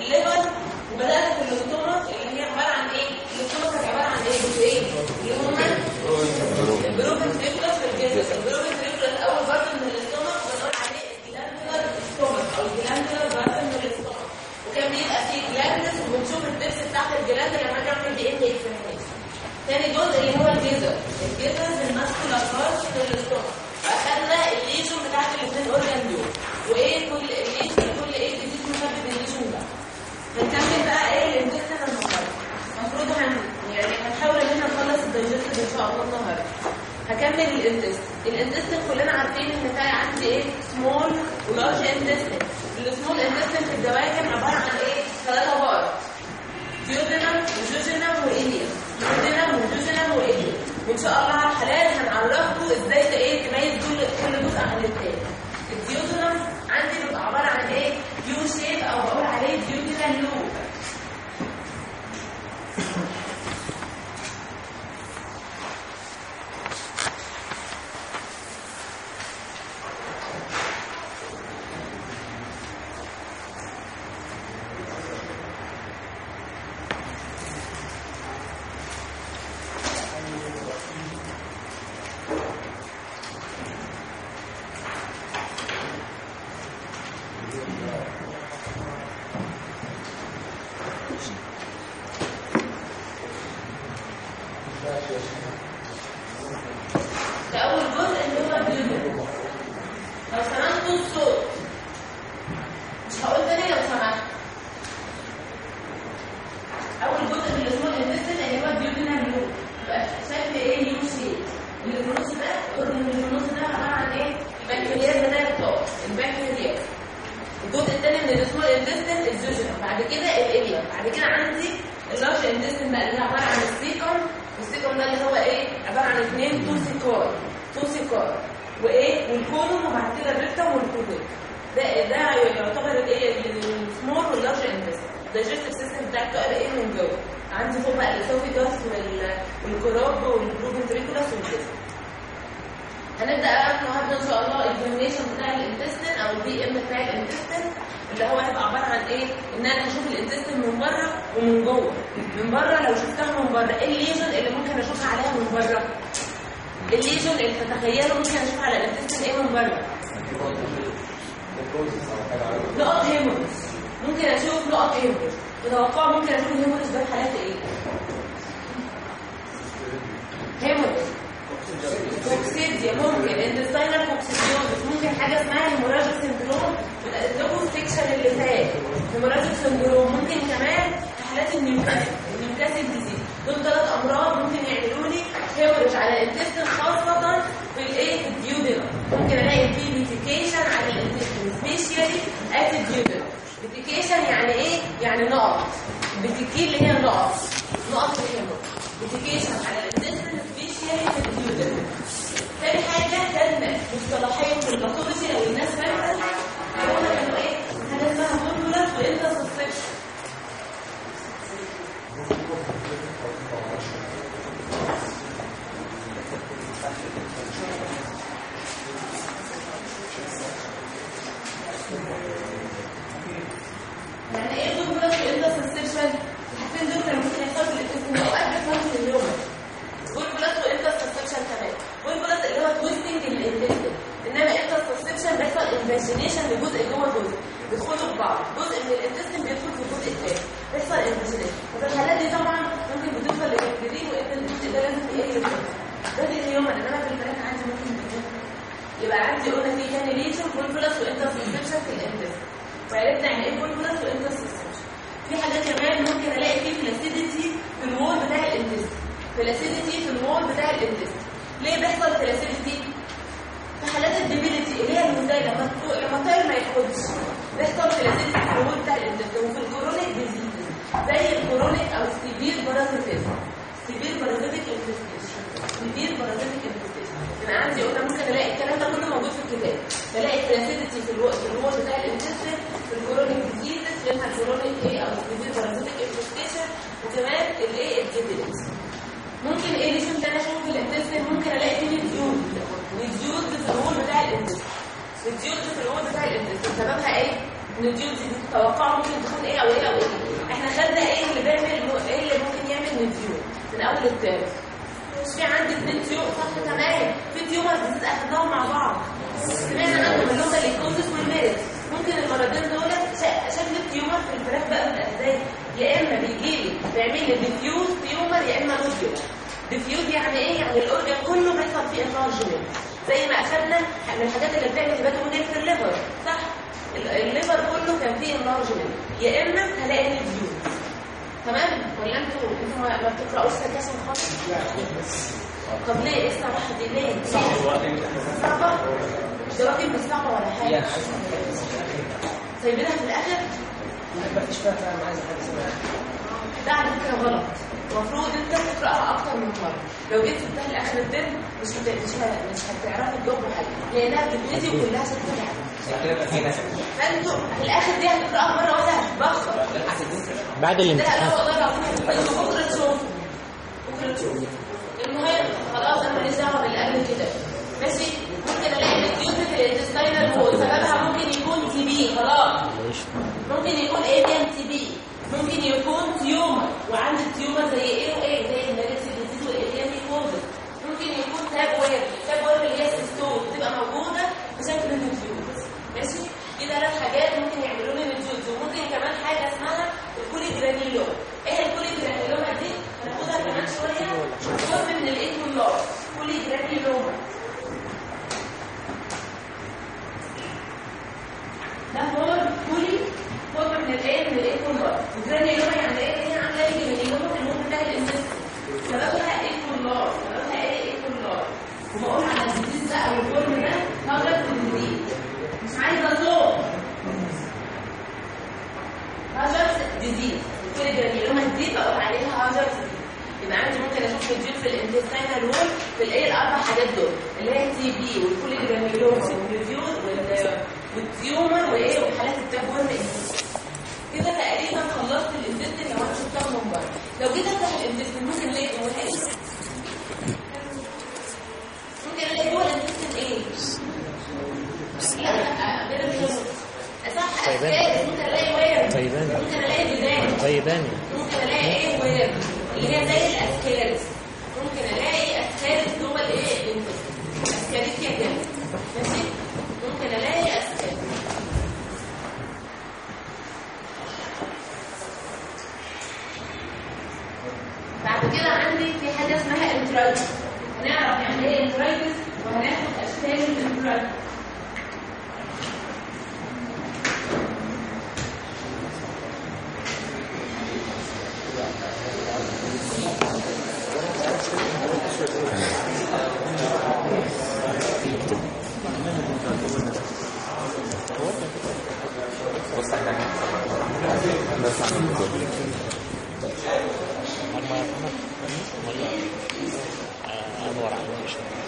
الليفر وبدات في الاستومك اللي هي عباره عن ايه؟ الاستومك كانت عباره عن ايه؟ جزئين اللي هما البروفن تريبلس والجيزس البروفن تريبلس اول برضه من الاستومك بنقول عليه الجلاندولار ستومك او الجلاندولار برضه من الاستومك وكان بيبقى فيه جلاندس وبنشوف الدبس بتاعت الجلاند لما نعمل دي ان اكسبريمنت تاني جزء اللي هو الجيزر الجيزر الماسكولار بارت من الاستومك اخدنا الليجون بتاعت الاثنين اورجان دول وايه كل الليجون كل ايه ديزيز مسبب الليجون ده هنكمل بقى ايه الانتستين النهارده المفروض هن يعني هنحاول ان احنا نخلص الدايجستيف ان شاء الله النهارده هكمل الانتستين الانتستين كلنا عارفين ان فيها عندي ايه سمول ولارج انتستين السمول انتستين في الدواجن عباره عن ايه ثلاثه بار ديودينم وجوجينم وإليا ديودينم وجوجينم وإليا وإن شاء الله على الحلال هنعرفكم إزاي ت- إيه تميز دول كل جزء عن التاني الديودينم عندي بيبقى عبارة عن إيه يو شيب أو بقول عليه ديودينم لوب ده أول جزء اللي هو الديودينم لو سمعتوا الصوت مش هقول تاني لو سمعت اول جزء من الاسمول انتستين اللي هو الديودينال لوب يبقى شكل ايه يو شيب اللي في النص ده القرن اللي في النص ده عباره عن ايه البكتيريا زي الطاق البكتيريا الجزء الثاني من الاسمول انتستين الزوجينم بعد كده الاليا بعد كده عندي اللارج انتستين بقى اللي هو عباره عن السيكم والسيكم ده اللي هو ايه عباره عن اثنين تو سيكار تو سيكار وايه والكولون وبعد كده الريكتم والكوديك ده ده يعتبر الايه السمول واللارج انتستين الدايجستيف سيستم بتاعته قال ايه من جوه عندي فوق بقى الاسوفيجاس وال- والكراب والبروفنتريكولاس والجسم هنبدا بقى النهارده ان شاء الله الاكزامينشن بتاع الانتستين او البي ام بتاع الانتستين اللي هو هيبقى عباره عن ايه؟ ان انا هشوف الانتستين من بره ومن جوه من بره لو شفتها من بره ايه الليجن اللي ممكن اشوفها عليها من بره؟ الليجن اللي تتخيله ممكن اشوف على الانتستين ايه من بره؟ نقط هيموريز ممكن اشوف نقط هيموريز تتوقعوا ممكن اشوف الهيموريز ده في حالات ايه؟ هيموريز كوكسيديا ممكن انتستينال كوكسيديوزس ممكن حاجه اسمها هيموراجيك سندروم بتقدم لكم السكشن اللي فات هيموراجيك سندروم ممكن كمان في حالات النيوكاسل النيوكاسل ديزيز دول ثلاث امراض ممكن يعملوا لي هيموريج على الانتستين خاصه في الايه في الديودينم ممكن الاقي في بيتيكيشن على الانتستين سبيشالي ات الديودينم بيتيكيشن يعني ايه يعني نقط بيتيكي اللي هي نقط نقط في الهيموريج بيتيكيشن على الانتستين سبيشالي في الديودينم تاني حاجة كان مصطلحين في الباثولوجي لو الناس فاهمة هيقولوا انه ايه حاجة اسمها بولولار وانت سسبشن يعني ايه بولولار وانت سسبشن الحاجتين دول كانوا ممكن يحصلوا في الانتستين اوقات بيحصلوا في اليوم والبلس وانتر سسبشن كمان والبلس اللي هو تويستنج الانتستين انما انتر سسبشن بيحصل انفاجينيشن لجزء جوه جزء بيدخلوا في بعض جزء من الانتستين بيدخل في الجزء الثاني بيحصل انفاجينيشن وفي الحالات دي طبعا ممكن بتوصل للجديد وان الجزء ده لازم ايه ده دي اليوم انما في البنات عندي ممكن يكون يبقى عندي قلنا في تاني ليجن فولبلس وانتر سسبشن في الانتستين وعرفنا يعني ايه فولبلس وانتر سسبشن في حاجات كمان ممكن الاقي فيه فلاسيديتي في الوول بتاع الانتستين فلاسيديتي في الوول بتاع الانتستين ليه بيحصل فلاسيديتي في حالات الديبيليتي اللي هي المزاي لما الطو- لما الطائر ما ياخدش بيحصل فلاسيديتي في الوول بتاع الانتستين وفي الكورونيك ديزيز زي الكورونيك او السيفير بارازيتيزم سيفير بارازيتيك انفستيشن سيفير بارازيتيك انفستيشن انا عندي قلنا ممكن الاقي الكلام ده كله موجود في الكتاب بلاقي فلاسيديتي في الوول في الوول بتاع الانتستين في الكورونيك ديزيز منها الكورونيك ايه او السيفير بارازيتيك انفستيشن وكمان الايه الديبيليتي ممكن ايه ليشن تاني اشوفه في الانتستين ممكن الاقي فيه ديود ديود في الهول بتاع الانتستين الديود في الهول بتاع الانتستين سببها ايه نديول دي تتوقعوا ممكن تكون ايه او ايه او ايه احنا خدنا ايه اللي بيعمل ايه اللي ممكن يعمل نديول من اول الترم مش في عندي اثنين تيوم صح تمام في تيومر ديزيز اخدناهم مع بعض سمعنا عنهم اللي هم الليكوزس والميرت ممكن المرضين دول ش- شكل التيومر في الفراخ بقى بيبقى ازاي يا اما بيجي لي بيعمل لي ديفيوز تيومر يا اما نوديول ديفيوز يعني ايه يعني الاورجن كله بيحصل فيه انفارجمنت زي ما اخدنا من الحاجات اللي بتعمل هيباتومونيل في الليفر صح ال- الليفر كله كان فيه انفارجمنت يا اما هلاقي ديفيوز تمام ولا انتوا انتوا ما ما بتقراوش سكاشن خالص طب ليه ايه الصراحه دي ليه صعبه مش دلوقتي مش صعبه ولا حاجه سايبينها في الاخر ما فيش فيها فاهم عايز حد يسمعها ده على فكره غلط المفروض انت تقراها اكتر من مره لو جيت سبتها لاخر الترم مش هت... مش ه... مش هتعرفي تجاوبوا حاجه لانها بتبتدي وكلها شكل حاجه فانتوا في الاخر دي هتقراها مره واحده هتتبخر بعد ده الامتحان لا والله العظيم انتوا بكره تشوفوا بكره تشوفوا المهم خلاص انا ماليش دعوه باللي قبل كده ماشي ممكن الاقي الديوز في الانتستاينال وول سببها ممكن يكون تي بي خلاص ممكن يكون ايه بي ام تي بي ممكن يكون تيومر وعند التيومر زي ايه وايه زي الهيريتي ديزيز والايديان كوزز ممكن يكون تاب وير تاب وير اللي هي السيستول بتبقى موجوده بشكل نيوتيوز ماشي دي ثلاث حاجات ممكن يعملوا لي نيوتيوز وممكن كمان حاجه اسمها الكولي جرانيلوما ايه الكولي جرانيلوما دي هناخدها كمان شويه جزء من الايكولار كولي جرانيلوما ده هو كولي فورم من الايه من الايكولار الجرانيلوما يعني ايه هي عامله لي جرانيلوما في المخ بتاع الانسان سببها ايكولار سببها ايه ايكولار وبقول على الديزيز ده او الفورم ده هاجر ديزيز مش عايزه صوت هاجر ديزيز كل جرانيلوما دي بقول عليها هاجر ديزيز يبقى عندي ممكن اشوف الجيل في الانتستينال وول في الايه الاربع حاجات دول اللي هي التي بي والكولي جرانيلوما والريفيوز والتيومر وايه وحالات التبوير كده تقريبا خلصت الانتستين لو انا شفتها من بره لو جيت افتح الانتستين ممكن الاقي جواها ايه ممكن الاقي جوه الانتستين ايه لا غير الجوه صح طيبان. أساس. ممكن الاقي وير طيبان. ممكن الاقي بيبان طيباني ممكن الاقي ايه وير اللي هي زي الاسكاريس ممكن الاقي اسكاريس جوه الايه الانتستين اسكاريس يا كده ماشي ممكن الاقي اسكاريس بعد كده عندي في حاجه اسمها انترايتس هنعرف يعني ايه انترايتس وهناخد اشكال الانترايتس انور عندي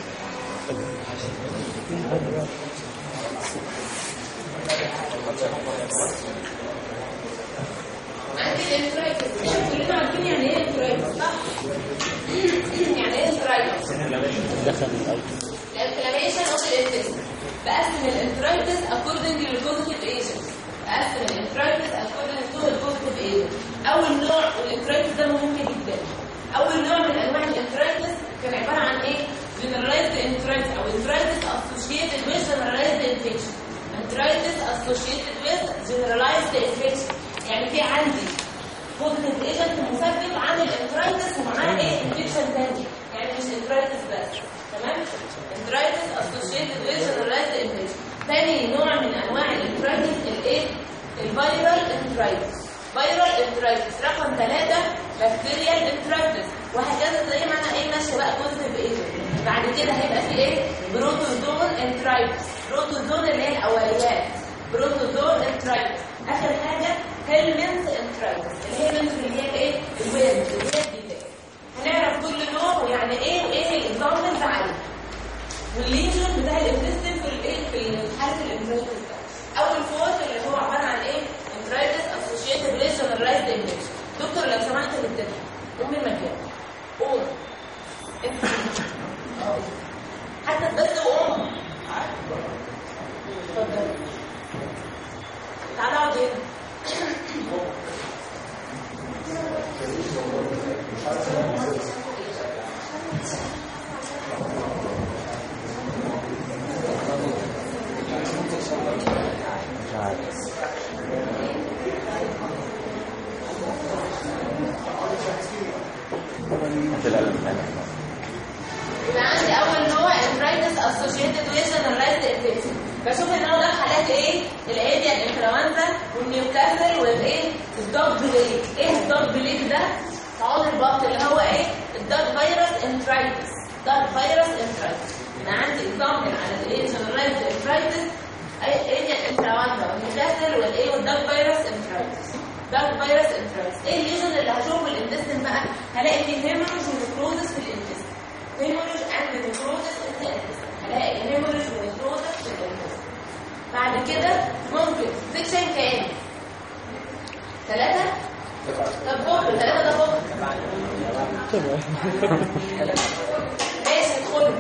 عندي الانترايتس كلنا عارفين يعني ايه انترايتس صح؟ يعني ايه انترايتس؟ دخل الايتم الانفلاميشن اوف الانتستين بقسم الانترايتس according للبوزيتيف ايجنت بقسم الانترايتس according to البوزيتيف ايجنت اول نوع والانترايتس ده مهم جدا اول نوع من انواع الانترايتس كان عباره عن ايه generalized enteritis او enteritis associated with generalized infection enteritis associated with generalized infection يعني في عندي بوزيتيف ايجنت مسبب عن الانترايتس ومعاه ايه انفكشن تاني يعني مش انترايتس بس تمام انترايتس اسوشيتد ويز جنرالايزد انفكشن تاني نوع من انواع الانترايتس الايه الفيرال انترايتس فيرال انترايتس رقم ثلاثة بكتيريال انترايتس وهكذا زي ما انا ايه ماشيه بقى بوزيتيف ايجنت بعد كده هيبقى في ايه بروتوزون انترايتس بروتوزون اللي هي الاوليات بروتوزون انترايتس اخر حاجه هيلمنت انترايتس الهيلمنت اللي هي ايه الويب الويب دي هنعرف كل نوع ويعني ايه وايه الاكزامبلز عليه والليجن بتاع الانتستين في الايه في حاله الانترايتس ده اول فوت اللي هو عباره عن ايه انترايتس اسوشيتد with generalized infection دكتور لو سمحت نبتدي قوم من مكانك قوم انت اه. حتى بس قوم اتفضل تعالى يقعد هنا مش عارف هات القلم هنا يبقى عندي اول نوع انفرايتس اسوشيتد ويز جنرالايزد انفكشن بشوف ان هو ده حالات ايه الايديا الانفلونزا والنيوكاسل والايه الدوج بليك ايه الدوج بليك ده تعوض البط اللي هو ايه الدوج فيروس انفرايتس دوج فيروس انفرايتس انا عندي اكزامبل على الايه جنرالايزد انفرايتس ايديا الانفلونزا والنيوكاسل والايه والدوج فيروس انفرايتس دوج فيروس انفرايتس ايه الليجن اللي هشوفه الانتستين بقى هلاقي فيه هيموريج ونكروزس في الانتستين هيموريج اند نكروزس في الانتستين هلاقي هيموريج ونكروزس في الانتستين بعد كده ممكن سكشن كام ثلاثة طب بكرة ثلاثة ده بكرة ماشي ادخل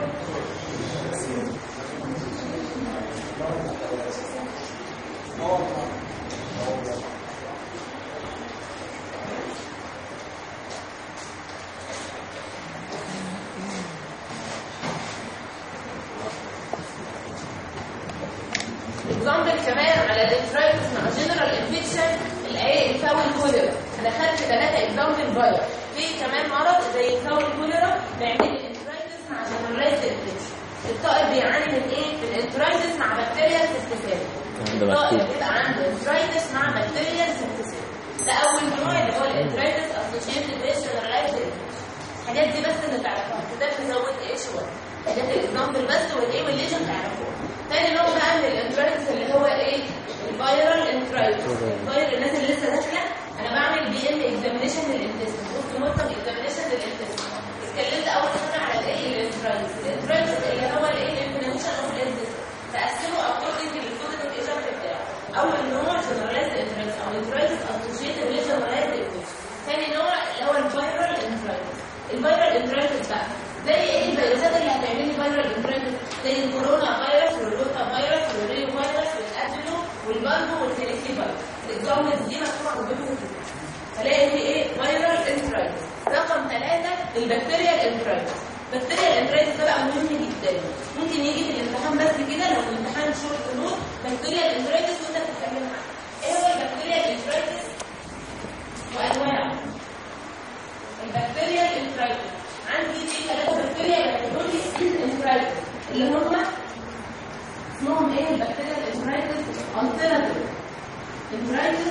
اكزامبل كمان على الانفرايتس مع جنرال انفكشن الايه الفاول كوليرا انا خدت ثلاثه اكزامبل فايروس في كمان مرض زي الفاول كوليرا بيعمل الانفرايتس مع جنرالايز انفكشن الطائر بيعاني من ايه؟ من الانفرايتس مع بكتيريا سيستيسيل ده الطائر مكتوب بيبقى عنده انفرايتس مع بكتيريا سيستيسيل ده اول نوع اللي هو الانفرايتس اسوشيتد ويز جنرالايز الحاجات دي بس اللي تعرفوها كده نزود ايه شويه حاجات الاكزامبل بس والايه والليجن تعرفوها تاني نوع بقى من الانترايتس اللي هو ايه الفيرال انترايتس الفيرال الناس اللي لسه داخله انا بعمل بي ام اكزامينشن للانتستين بص مرتب اكزامينشن للانتستين اتكلمت اول حاجه على الايه الانترايتس الانترايتس اللي هو الايه الانفلاميشن اوف الانتستين تقسمه اكوردنج للفوتو ايجنت بتاعه اول نوع جنرالايز انترايتس او انترايتس اسوشيتد لجنرالايز انترايتس ثاني نوع اللي هو الفيرال انترايتس الفيرال انترايتس بقى زي ايه الفيروسات اللي هتعمل لي فيرال انترايتس زي الكورونا فيروس والروتا فيروس والريو فيروس والادينو والبالبو والتيليسي فيروس الاكزامبلز دي مكتوبه عندكم في الكتاب هلاقي في ايه فيرال انترايتس رقم ثلاثة البكتيريا الانترايتس بكتيريا الانترايتس ده بقى مهم جدا ممكن يجي في الامتحان بس كده لو الامتحان شورت نوت بكتيريا الانترايتس وانت بتتكلم عنها ايه هو البكتيريا الانترايتس وانواعه البكتيريا الانترايتس عندي في ثلاثة بكتيريا بيعملوا لي انترايتس اللي هم اسمهم ايه البكتيريا الانترايتس انتراتيف انترايتس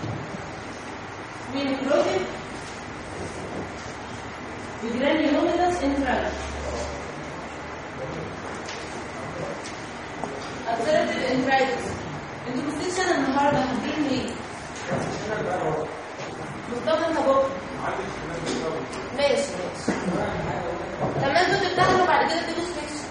وينكروتيف وجرانيولوميتاس انترايتس انتراتيف انترايتس انتوا في السكشن النهارده حاطين ايه؟ مصطفى انت بكره ماشي ماشي طب ما انتوا تمتحنوا بعد كده تدوس سكشن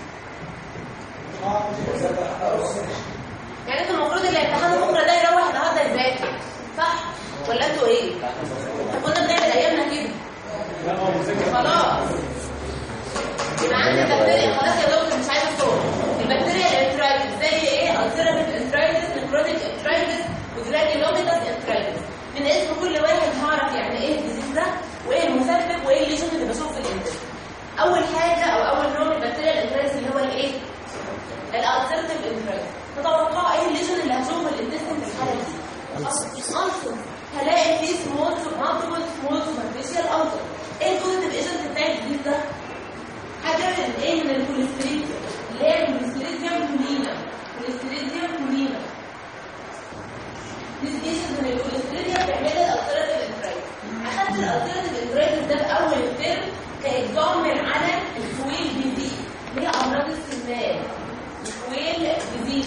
يعني انتوا المفروض اللي هيمتحنوا بكره ده يروح النهارده يذاكر صح ولا انتوا ايه؟ كنا بنعمل ايامنا كده خلاص يبقى عندي بكتيريا خلاص يا دكتور مش عايزه صوت البكتيريا الانترايتس زي ايه؟ التراتيف انترايتس نكروتيك انترايتس وجرانيولوميتاس انترايتس من اسم كل واحد هعرف يعني ايه الديزيز ده وايه المسبب وايه الليجن اللي بشوفه في الانتست اول حاجه او اول نوع من البكتيريا الانترايتس اللي هو الايه؟ الالتراتيف انترايتس تتوقع ايه الليجن اللي هشوفه في الانتستين في الحاله دي؟ ألسر هلاقي فيه سمول مالتيبل سمول سوبرفيشال ألسر ايه البوزيتيف ايجنت بتاع الجديد ده؟ حاجه من ايه من الكوليستريديوم اللي هي الكوليستريديوم كولينا كوليستريديوم كولينا دي سبيشيز من الكوليستريديوم بيعمل الالتراتيف انترايتس اخدت الالتراتيف انترايتس ده في اول الترم كاكزامبل على الكويل ديزيز اللي هي امراض السمنان الكويل ديزيز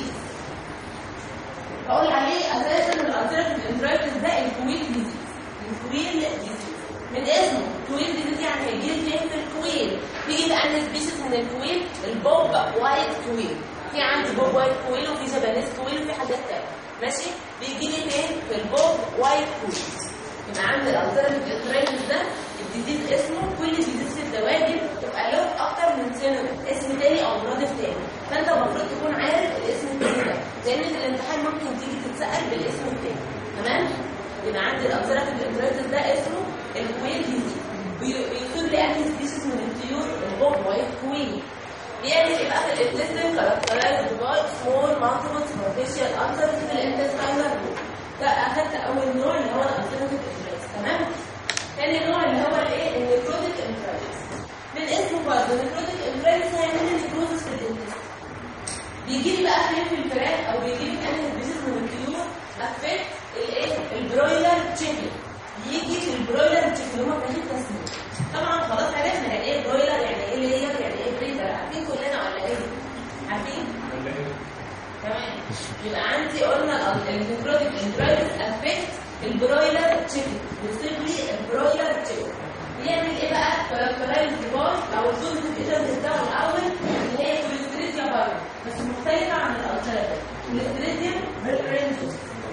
بقول عليه اساسا الالتراتيف انترايتس ده الكويل ديزيز الكويل ديزيز من اسمه كويل ديزيز يعني هيجي لي فين في الكويل بيجي بقى سبيشيز من الكويل البوب وايت كويل في عندي بوب وايت كويل وفي جابانيز كويل وفي حاجات تانية ماشي بيجي لي فين في البوب وايت كويل يبقى عندي الالتراتيف انترايتس ده الديزيز اسمه كل ديزيز في الدواجن تبقى له اكتر من سينونيم اسم تاني او مرادف تاني فانت المفروض تكون عارف الاسم التاني ده لان في الامتحان ممكن تيجي تتسال بالاسم التاني تمام يبقى عندي الابزراتيف انترايتس ده اسمه الكويل ديزيز بيصيب لي انهي سبيشيز من الطيور البوب وايت كويل بيعمل ايه بقى في الانتستين كاركترايز باي سمول مالتيبل سوبرفيشال الترز في الانتستينال ده اخدت اول نوع اللي هو الابزراتيف انترايتس تمام تاني نوع اللي هو الايه النيكروتيك انترايتس من اسمه برضه النيكروتيك انترايتس هيعمل لي نيكروزس في الانتستين بيجي لي بقى فين في الفراخ او بيجي لي في انهي سبيشيز من الطيور افكت الايه البرويلر تشيكن يجي في البرويلر تشيكن هما كانوا تسميه طبعا خلاص عرفنا يعني ايه برويلر يعني ايه لير يعني ايه بريدر عارفين كلنا ولا ايه عارفين تمام يبقى عندي قلنا النيكروتيك انترايتس افكت البرويلر تشيكن بيصيب لي البرويلر تشيكن بيعمل ايه بقى كاركترايز باي او الدوز الايجنت بتاعه الاول اللي هي كوليستريديا بره بس مختلفه عن الالتراتيف كوليستريديا بالرينجوس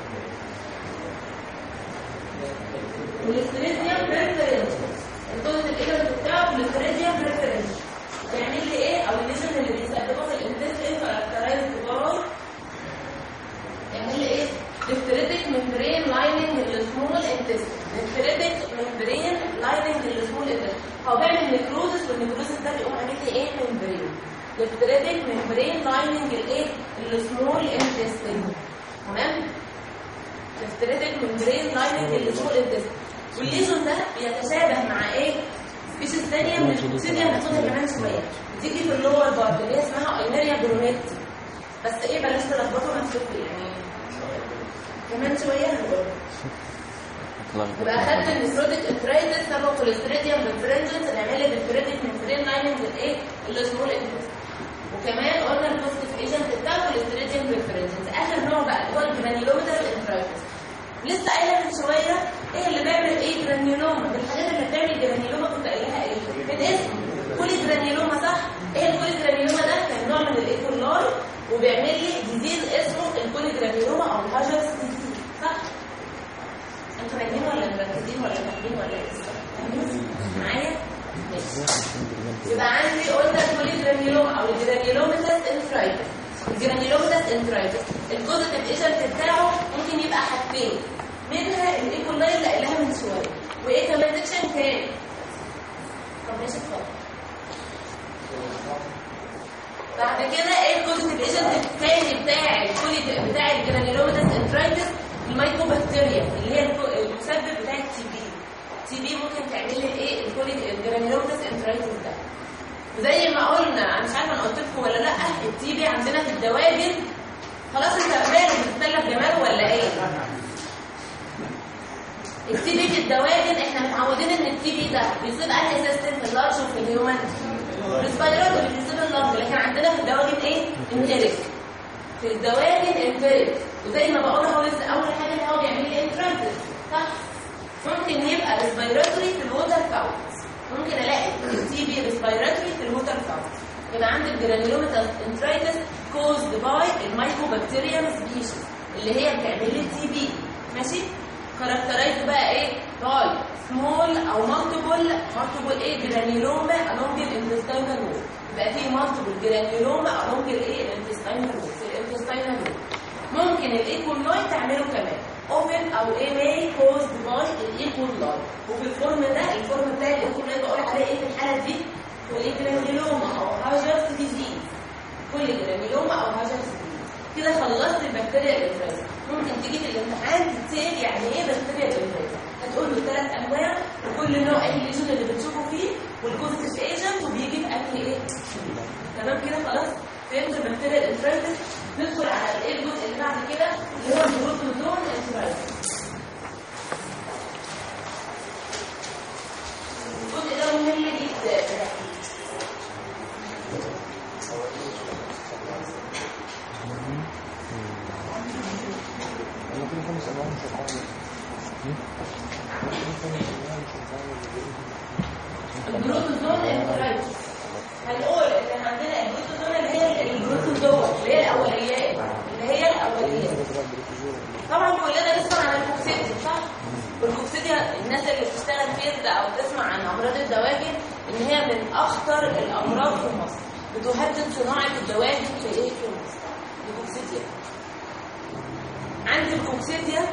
كوليستريديا بالرينجوس الدوز الايجنت بتاعه كوليستريديا بالرينجوس بيعمل لي ايه او الليجن اللي بيستخدمه في الانتستين كاركترايز باي يعمل لي ايه ديفتريتك ممبرين لايننج السمول انتستين ديفتريتك ممبرين لايننج السمول انتستين هو بيعمل نيكروزس والنيكروزس ده بيقوم عامل لي ايه ممبرين ديفتريتك ممبرين لايننج الايه السمول انتستين تمام ديفتريتك ممبرين لايننج السمول انتستين والليجن ده بيتشابه مع ايه سبيشيز ثانيه من الكوكسيديا هناخدها كمان شويه بتيجي في اللور بارت اللي هي اسمها اينيريا برونيتي بس ايه بلاش تلخبطوا نفسكم يعني كمان شويه هنقول يبقى اخدت النيكروتيك انترايتس سبب كوليستريديوم بالفرنجنس نعمل لي بالفريديك ممبرين لايننج الايه السمول انتست وكمان قلنا البوزيتيف ايجنت بتاع كوليستريديوم بالفرنجنس اخر نوع بقى اللي هو الجرانيولوميتر انترايتس لسه قايله من شويه ايه اللي بيعمل ايه جرانيولوما من الحاجات اللي بتعمل جرانيولوما كنت قايلها ايه من اسم كولي جرانيولوما صح ايه الكولي جرانيولوما ده كان نوع من الايكولاي وبيعمل لي ديزيز اسمه الكولي جرانيولوما او الهاجرز ديزيز صح انتوا نايمين ولا مركزين ولا فاهمين ولا ايه معايا ماشي يبقى عندي قلنا الكولي جرانيولوما او الجرانيولوماتس انفرايتس الجرانيولوماتس انفرايتس البوزيتيف ايجنت بتاعه ممكن يبقى حاجتين منها الايكولاي اللي قايلها من شويه وايه كمان ديكشن تاني طب ماشي اتفضل بعد كده ايه البوزيتيف ايجنت الثاني بتاع الكولي بتاع الجرانيولوماتس انفرايتس الميكوبكتيريا اللي هي الكو- المسبب بتاع التي بي التي بي ممكن تعمل لي الايه الكولي الجرانيولوماتس انفرايتس ده وزي ما قلنا انا مش عارفه انا قلت لكم ولا لا التي بي عندنا في الدواجن خلاص انت مالك بتتسلى جمال ولا ايه التي بي في الدواجن احنا متعودين ان التي بي ده بيصيب انهي سيستم في اللارج وفي الهيومن السبايرال اللي بيصيب اللارج لكن عندنا في الدواجن ايه انتريك في الدواجن انتريك وزي ما بقول هو لسه اول حاجه اللي هو بيعمل لي انترانتس صح ممكن يبقى ريسبيراتوري في الووتر كاونت ممكن الاقي التي بي ريسبيراتوري في الووتر كاونت يبقى عندي الجرانيولوماتس انترايتس كوزد باي المايكوبكتيريم سبيشيز اللي هي بتعمل لي تي بي ماشي كاركترايز بقى ايه باي سمول او مالتيبل مالتيبل ايه جرانيولوما along الانتستينال وول يبقى في مالتيبل جرانيولوما along الايه الانتستينال وول في الانتستينال وول ممكن الايكولاي تعمله كمان اوبن او ايه ماي كوزد باي الايكولاي وفي الفورم ده الفورم بتاع الايكولاي بقول عليه ايه في الحاله دي كل جرانيولوما او هاجرز ديزيز كل جرانيولوما او هاجرز ديزيز كده خلصت البكتيريا الانفلونزا ممكن تيجي في الامتحان تتسال يعني ايه بكتيريا الانفلونزا هتقول له ثلاث انواع وكل نوع ايه الليجن اللي بتشوفه فيه والبوزيتيف ايجنت وبيجي في انهي ايه تمام كده خلاص فهمت البكتيريا الانفلونزا ندخل على الايه الجزء اللي بعد كده اللي هو البروتوزون انفلونزا الجزء ده مهم جدا أنا كل خمس أنواع مش هتعمل البروتوزون انفرايتس هنقول ان عندنا البروتوزون اللي هي البروتوزون اللي هي الاوليات اللي هي الاوليات طبعا كلنا نسمع عن الكوكسيديا صح والكوكسيديا الناس اللي بتشتغل فيلد او بتسمع عن امراض الدواجن ان هي من اخطر الامراض في مصر بتهدد صناعه الدواجن في ايه في مصر الكوكسيديا عندي الكوكسيديا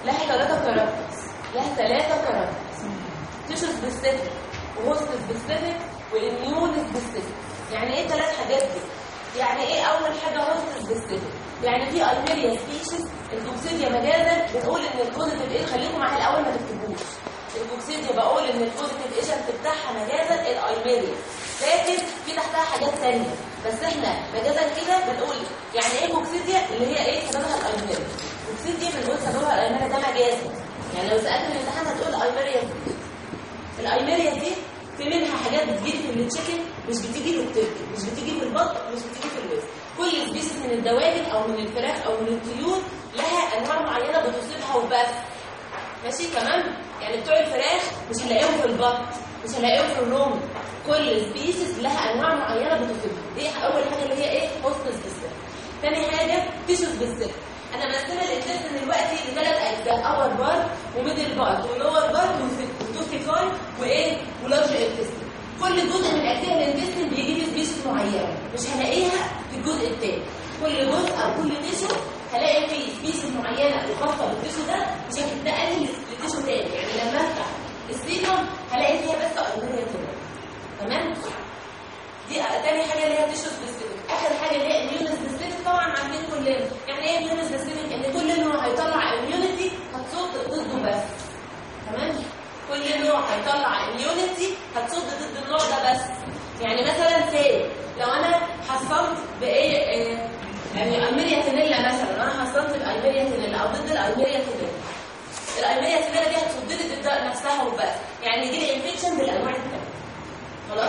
لها ثلاثة كاركترز لها ثلاثة كاركترز تيشو سبيسيفيك وهوست سبيسيفيك واميون سبيسيفيك يعني ايه ثلاث حاجات دي يعني ايه اول حاجه هوست سبيسيفيك يعني في ايميريا سبيشيز الكوكسيديا مجازا بنقول ان البوزيتيف ايه خليكم معايا الاول ما تكتبوش الكوكسيديا بقول ان البوزيتيف ايجنت بتاعها مجازا الايميريا لكن في تحتها حاجات ثانيه بس احنا مجازا كده بنقول يعني ايه كوكسيديا اللي هي ايه سببها الايميريا كوكسيديا بنقول سببها الايميريا ده مجازا يعني لو سالت الامتحان هتقول ايميريا الايميريا دي في منها حاجات بتجيلي في التشيكن مش بتيجي في التركي مش بتيجي في البط مش بتيجي في الوز كل سبيسيس من الدواجن او من الفراخ او من الطيور لها انواع معينه بتصيبها وبس ماشي تمام يعني بتوع الفراخ مش هنلاقيهم في البط مش هنلاقيهم في الروم كل سبيسيس لها انواع معينه بتصيبها دي اول حاجه اللي هي ايه هوست سبيسيس تاني حاجه تيشو سبيسيس انا مقسمه الانتستين دلوقتي لثلاث اجزاء اور بار وميدل بار ولور بار وتوفيكاي وايه ولارج انتستين كل جزء من اجزاء الانتستين بيجي لي سبيشيز معينه مش هلاقيها في الجزء الثاني كل جزء او كل تيشو هلاقي فيه سبيشيز معينه خاصه بالتيشو ده مش هتتنقل لتيشو تاني يعني لما افتح السيكم هلاقي فيها بس ايميريا تمام دي تاني حاجه اللي هي تيشو سبيسيفيك اخر حاجه اللي هي اميون سبيسيفيك طبعا عارفين كلنا يعني ايه اميون سبيسيفيك ان كل نوع هيطلع اميونيتي هتصد ضده بس تمام كل نوع هيطلع اميونيتي هتصد ضد النوع ده بس يعني مثلا سي لو انا حصلت بايه آه، يعني ايميريا تينيلا مثلا انا حصلت بايميريا تينيلا او ضد الايميريا تينيلا الايميريا تينيلا دي هتصد ضد الداء نفسها وبس يعني يجي لي انفكشن بالانواع الثانيه خلاص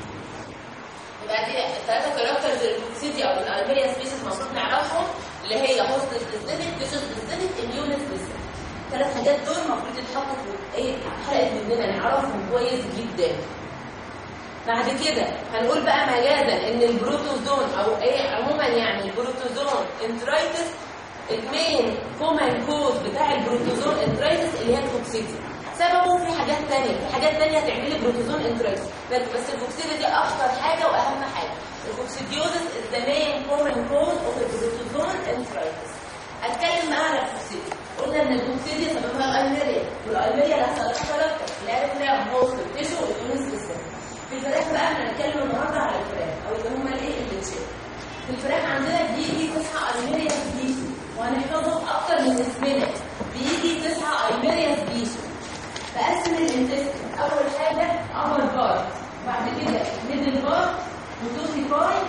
يبقى دي الثلاثه كاركترز الكوكسيديا او الالميريا سبيسيس المفروض نعرفهم اللي هي هوست سبيسيفيك تيشو سبيسيفيك اميون سبيسيفيك ثلاث حاجات دول المفروض يتحطوا في ايه حلقه مننا نعرفهم كويس جدا بعد كده هنقول بقى مجازا ان البروتوزون او ايه عموما يعني البروتوزون انترايتس المين كومن كوز بتاع البروتوزون انترايتس اللي هي الكوكسيديا سببه في حاجات تانية في حاجات تانية تعمل لي بروتوزون انترايتس بس الكوكسيديا دي اخطر حاجة واهم حاجة الكوكسيديوزس is the main common cause of the protozoan enteritis اتكلم معاها على الكوكسيديا قلنا ان الكوكسيديا سببها الالميريا والالميريا لها ثلاث كاركتر اللي عرفناها هوست تيشو واليونس سيستم في الفراخ بقى احنا هنتكلم النهارده على الفراخ او اللي هم الايه الليتشين في الفراخ عندنا بيجي تسعة الميريا سبيشي وهنحفظهم اكتر من اسمنا بيجي تسعة الميريا سبيشي بقسم الانتستين اول حاجه ابر بارت بعد كده ميدل بارت وتوسيفاي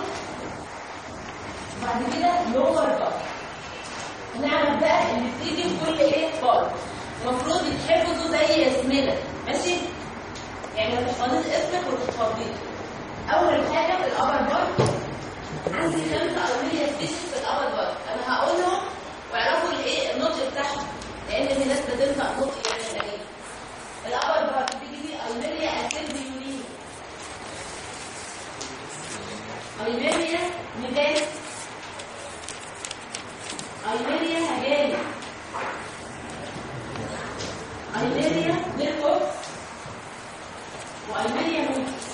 بعد كده لور بارت هنعرف بقى اللي بتيجي في كل ايه بارت المفروض يتحفظوا زي اسمنا ماشي يعني ما تحفظيش اسمك وتتخضيه اول حاجه في الابر بارت عندي خمسه او 100 سبيشيز في الابر بارت انا هقولهم واعرفوا الايه النطق بتاعهم لان في ناس بتنطق نطق يعني غريب الأبر بارت بيجي لي أيميريا أسيلفيولين أيميريا ميداس أيميريا هجالي أيميريا نيركوكس وأيميريا موكس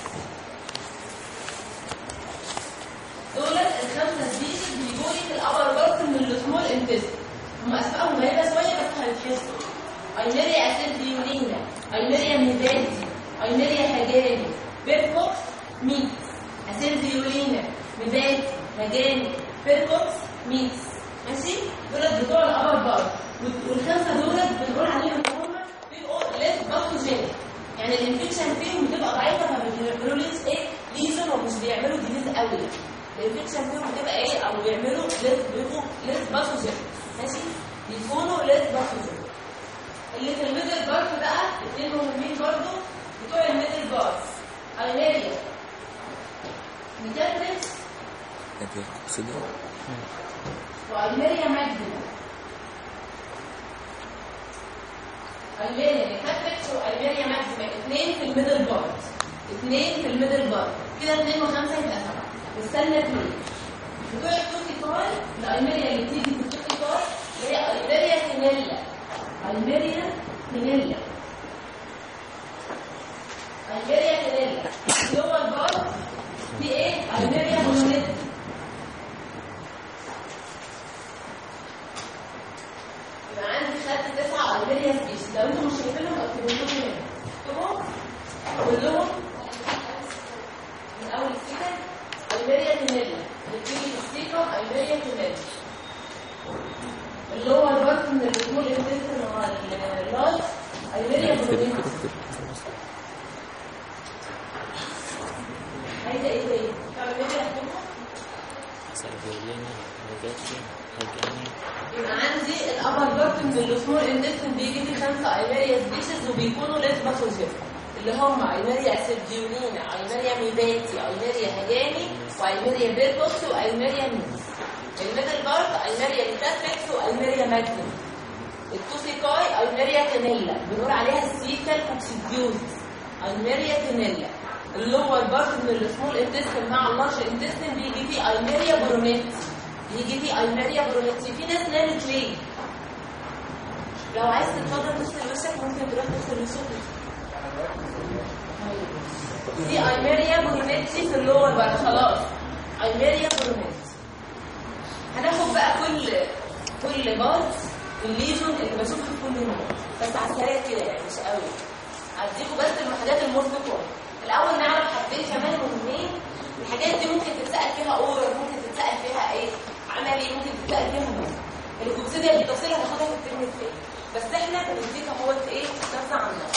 دولت الخمسة سبيشيز بيجوا لي في الأبر بارت من السمول انتست هم أسمائهم غريبة شوية بس هنتحسوا أيميريا أسيلفيولينا أيميريا ميزاتي أيميريا هجاني بيرفوكس ميكس أسيلفيولينا ميزاتي هجاني بيرفوكس ميكس ماشي دولت بتوع الأبر بار والخمسة دولت بنقول عليهم إن هم بيبقوا ليس باثوجينيك يعني الانفكشن فيهم بتبقى ضعيفة فما بيعملوليش إيه ليجن ومش بيعملوا ديزيز قوي الانفكشن فيهم بتبقى إيه أو بيعملوا ليس بيبقوا ليس باثوجينيك ماشي بيكونوا ليس باثوجينيك اللي في الميدل بارت بقى اثنين مهمين برضو بتوع الميدل بارت ايميريا ميتاتريكس انت كوكسيديا وايميريا ماجنا ايميريا ميتاتريكس وايميريا ماجنا اثنين في الميدل بارت اثنين في الميدل بارت كده اثنين وخمسه يبقى سبعه نستنى اثنين بتوع التوتيكاي الايميريا اللي بتيجي في التوتيكاي اللي هي ايميريا كينيلا ايميريا كينيلا ايميريا كينيلا جوه البار في ايه ايميريا مونوليت يبقى عندي خدت تسعة ايميريا سبيشيز لو انتم مش شايفينهم اكتبوا لهم هنا اكتبوا كلهم من اول السيكل ايميريا تنيلا بتيجي في السيكم ايميريا تنيلا اللي هو البارت من السمول انتستين مع اللارج ايميريا بروتين عايزه ايه تاني؟ ايميريا هتكتبها سيرفيوليني هيجاتي هيجاني يبقى عندي الابر بارت من السمول انتستين بيجي فيه خمسه ايميريا سبيشيز وبيكونوا ليس باثوجين اللي هم ايميريا سيرجيونينا ايميريا ميباتي ايميريا هجاني وايميريا بيربوكس وايميريا ميس الميدل بارت ايميريا ليتاتريكس وايميريا ماجنم التوسيكاي ايميريا كانيلا بنقول عليها السيكال كوكسيديوزس ايميريا كانيلا اللور بارت من السمول انتستين مع اللارج انتستين بيجي فيه ايميريا برونيتي يجي فيه ايميريا برونيتي في ناس نامت ليه لو عايز تتفضل تغسل وشك ممكن تروح تغسل وشك دي ايميريا برونيتي في اللور بارت خلاص ايميريا برونيتي هناخد بقى كل كل بارت الليجون اللي بشوفها في كل يوم بس على السريع كده يعني مش قوي هديكوا بس الحاجات المرتبطه الاول نعرف حاجتين كمان مهمين الحاجات دي ممكن تتسال فيها اورال ممكن تتسال فيها ايه عملي ممكن تتسال فيها مهم الكوكسيديا بالتفصيل هناخدها في الترم الثاني بس احنا بنديك اهوت ايه نبذه عنها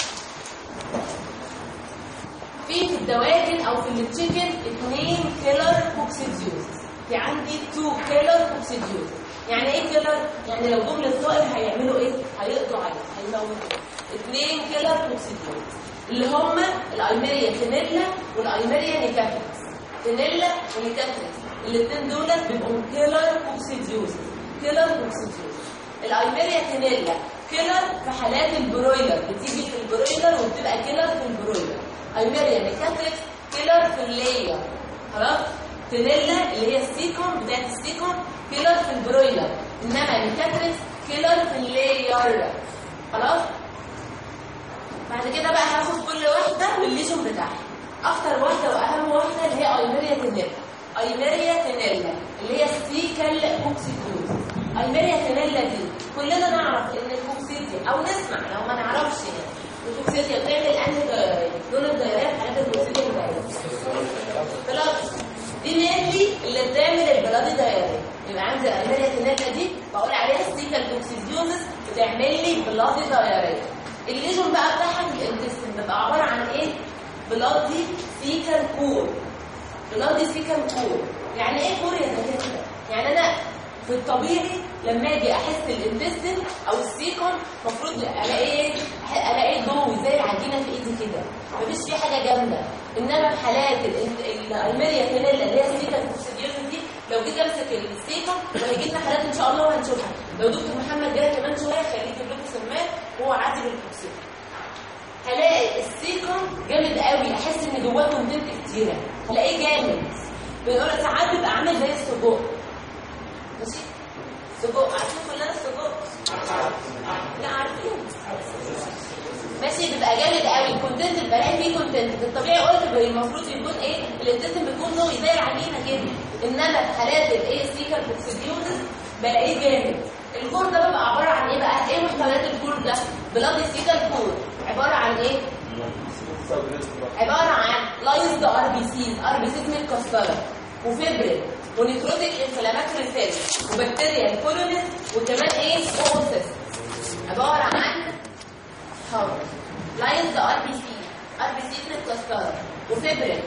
في في الدواجن او في التشيكن اثنين كيلر كوكسيديوز في عندي تو كيلر كوكسيديوز يعني ايه كيلر يعني لو جم للطائر هيعملوا ايه هيقضوا عليه هيموتوه اثنين كيلر كوكسيديوز اللي هم الايميريا تينيلا والايميريا نيكاتريكس تينيلا ونيكاتريكس الاثنين دول بيبقوا كيلر كوكسيديوز كيلر كوكسيديوز الايميريا تينيلا كيلر في حالات البرويلر بتيجي في البرويلر وبتبقى كيلر في البرويلر ايميريا نيكاتريكس كيلر في اللاير خلاص تينيلا اللي هي السيكون بتاعت السيكون كيلر في البرويلر انما نيكاتريكس كيلر في اللاير خلاص بعد كده بقى هاخد كل واحده والليجون بتاعها اكتر واحده واهم واحده اللي هي ايميريا تينيلا ايميريا تينيلا اللي هي ستيكال كوكسيدوز ايميريا تينيلا دي كلنا نعرف ان الكوكسيديا او نسمع لو ما نعرفش يعني الكوكسيديا بتعمل انهي دايرات دول الدايرات حالات الكوكسيديا الدايرات بلاد دي مينلي اللي بتعمل البلاد دايرات يبقى عندي الايميريا تينيلا دي بقول عليها ستيكال كوكسيديوزس بتعمل لي بلاد دايرات الليجون بقى بتاعها في الانتستين بيبقى عباره عن ايه بلادي سيكال كور بلادي سيكال كور يعني ايه كور يا دكاتره يعني انا في الطبيعي لما اجي احس الانتستين او السيكون المفروض الاقي ايه الاقي ضوء زي العجينه في ايدي كده مفيش فيه حاجه جامده انما في حالات الايميريا تينيلا اللي هي السيكال كوكسيديوز دي لو جيت امسك السيكون وهيجي لنا حالات ان شاء الله وهنشوفها لو دكتور محمد جاي كمان شويه خليه يجيب لكم سماعه وهو عازل الكوكسيد هلاقي السيكون جامد قوي احس ان جواه كونتنت كتيره هلاقيه جامد بنقول ساعات بيبقى عامل زي السجق ماشي سجق عارفين كلنا السجق لا عارفين ماشي بيبقى جامد قوي الكونتنت بلاقي فيه كونتنت في الطبيعي قلت المفروض يكون ايه الانتستين بيكون نوعي زي العجينه كده انما في حالات الايه سيكال كوكسيديوزس بلاقيه جامد الكور ده بيبقى عباره عن ايه بقى ايه محتويات الكور ده بلاد سيكال كور عباره عن ايه عباره عن لايزد ار بي سيز ار بي سيز متكسره وفيبرين ونيكروتيك انفلاماتوري سيل وبكتيريا كولونيز وكمان ايه اوسس عباره عن هاو لايزد ار بي سي ار بي سيز متكسره وفيبرين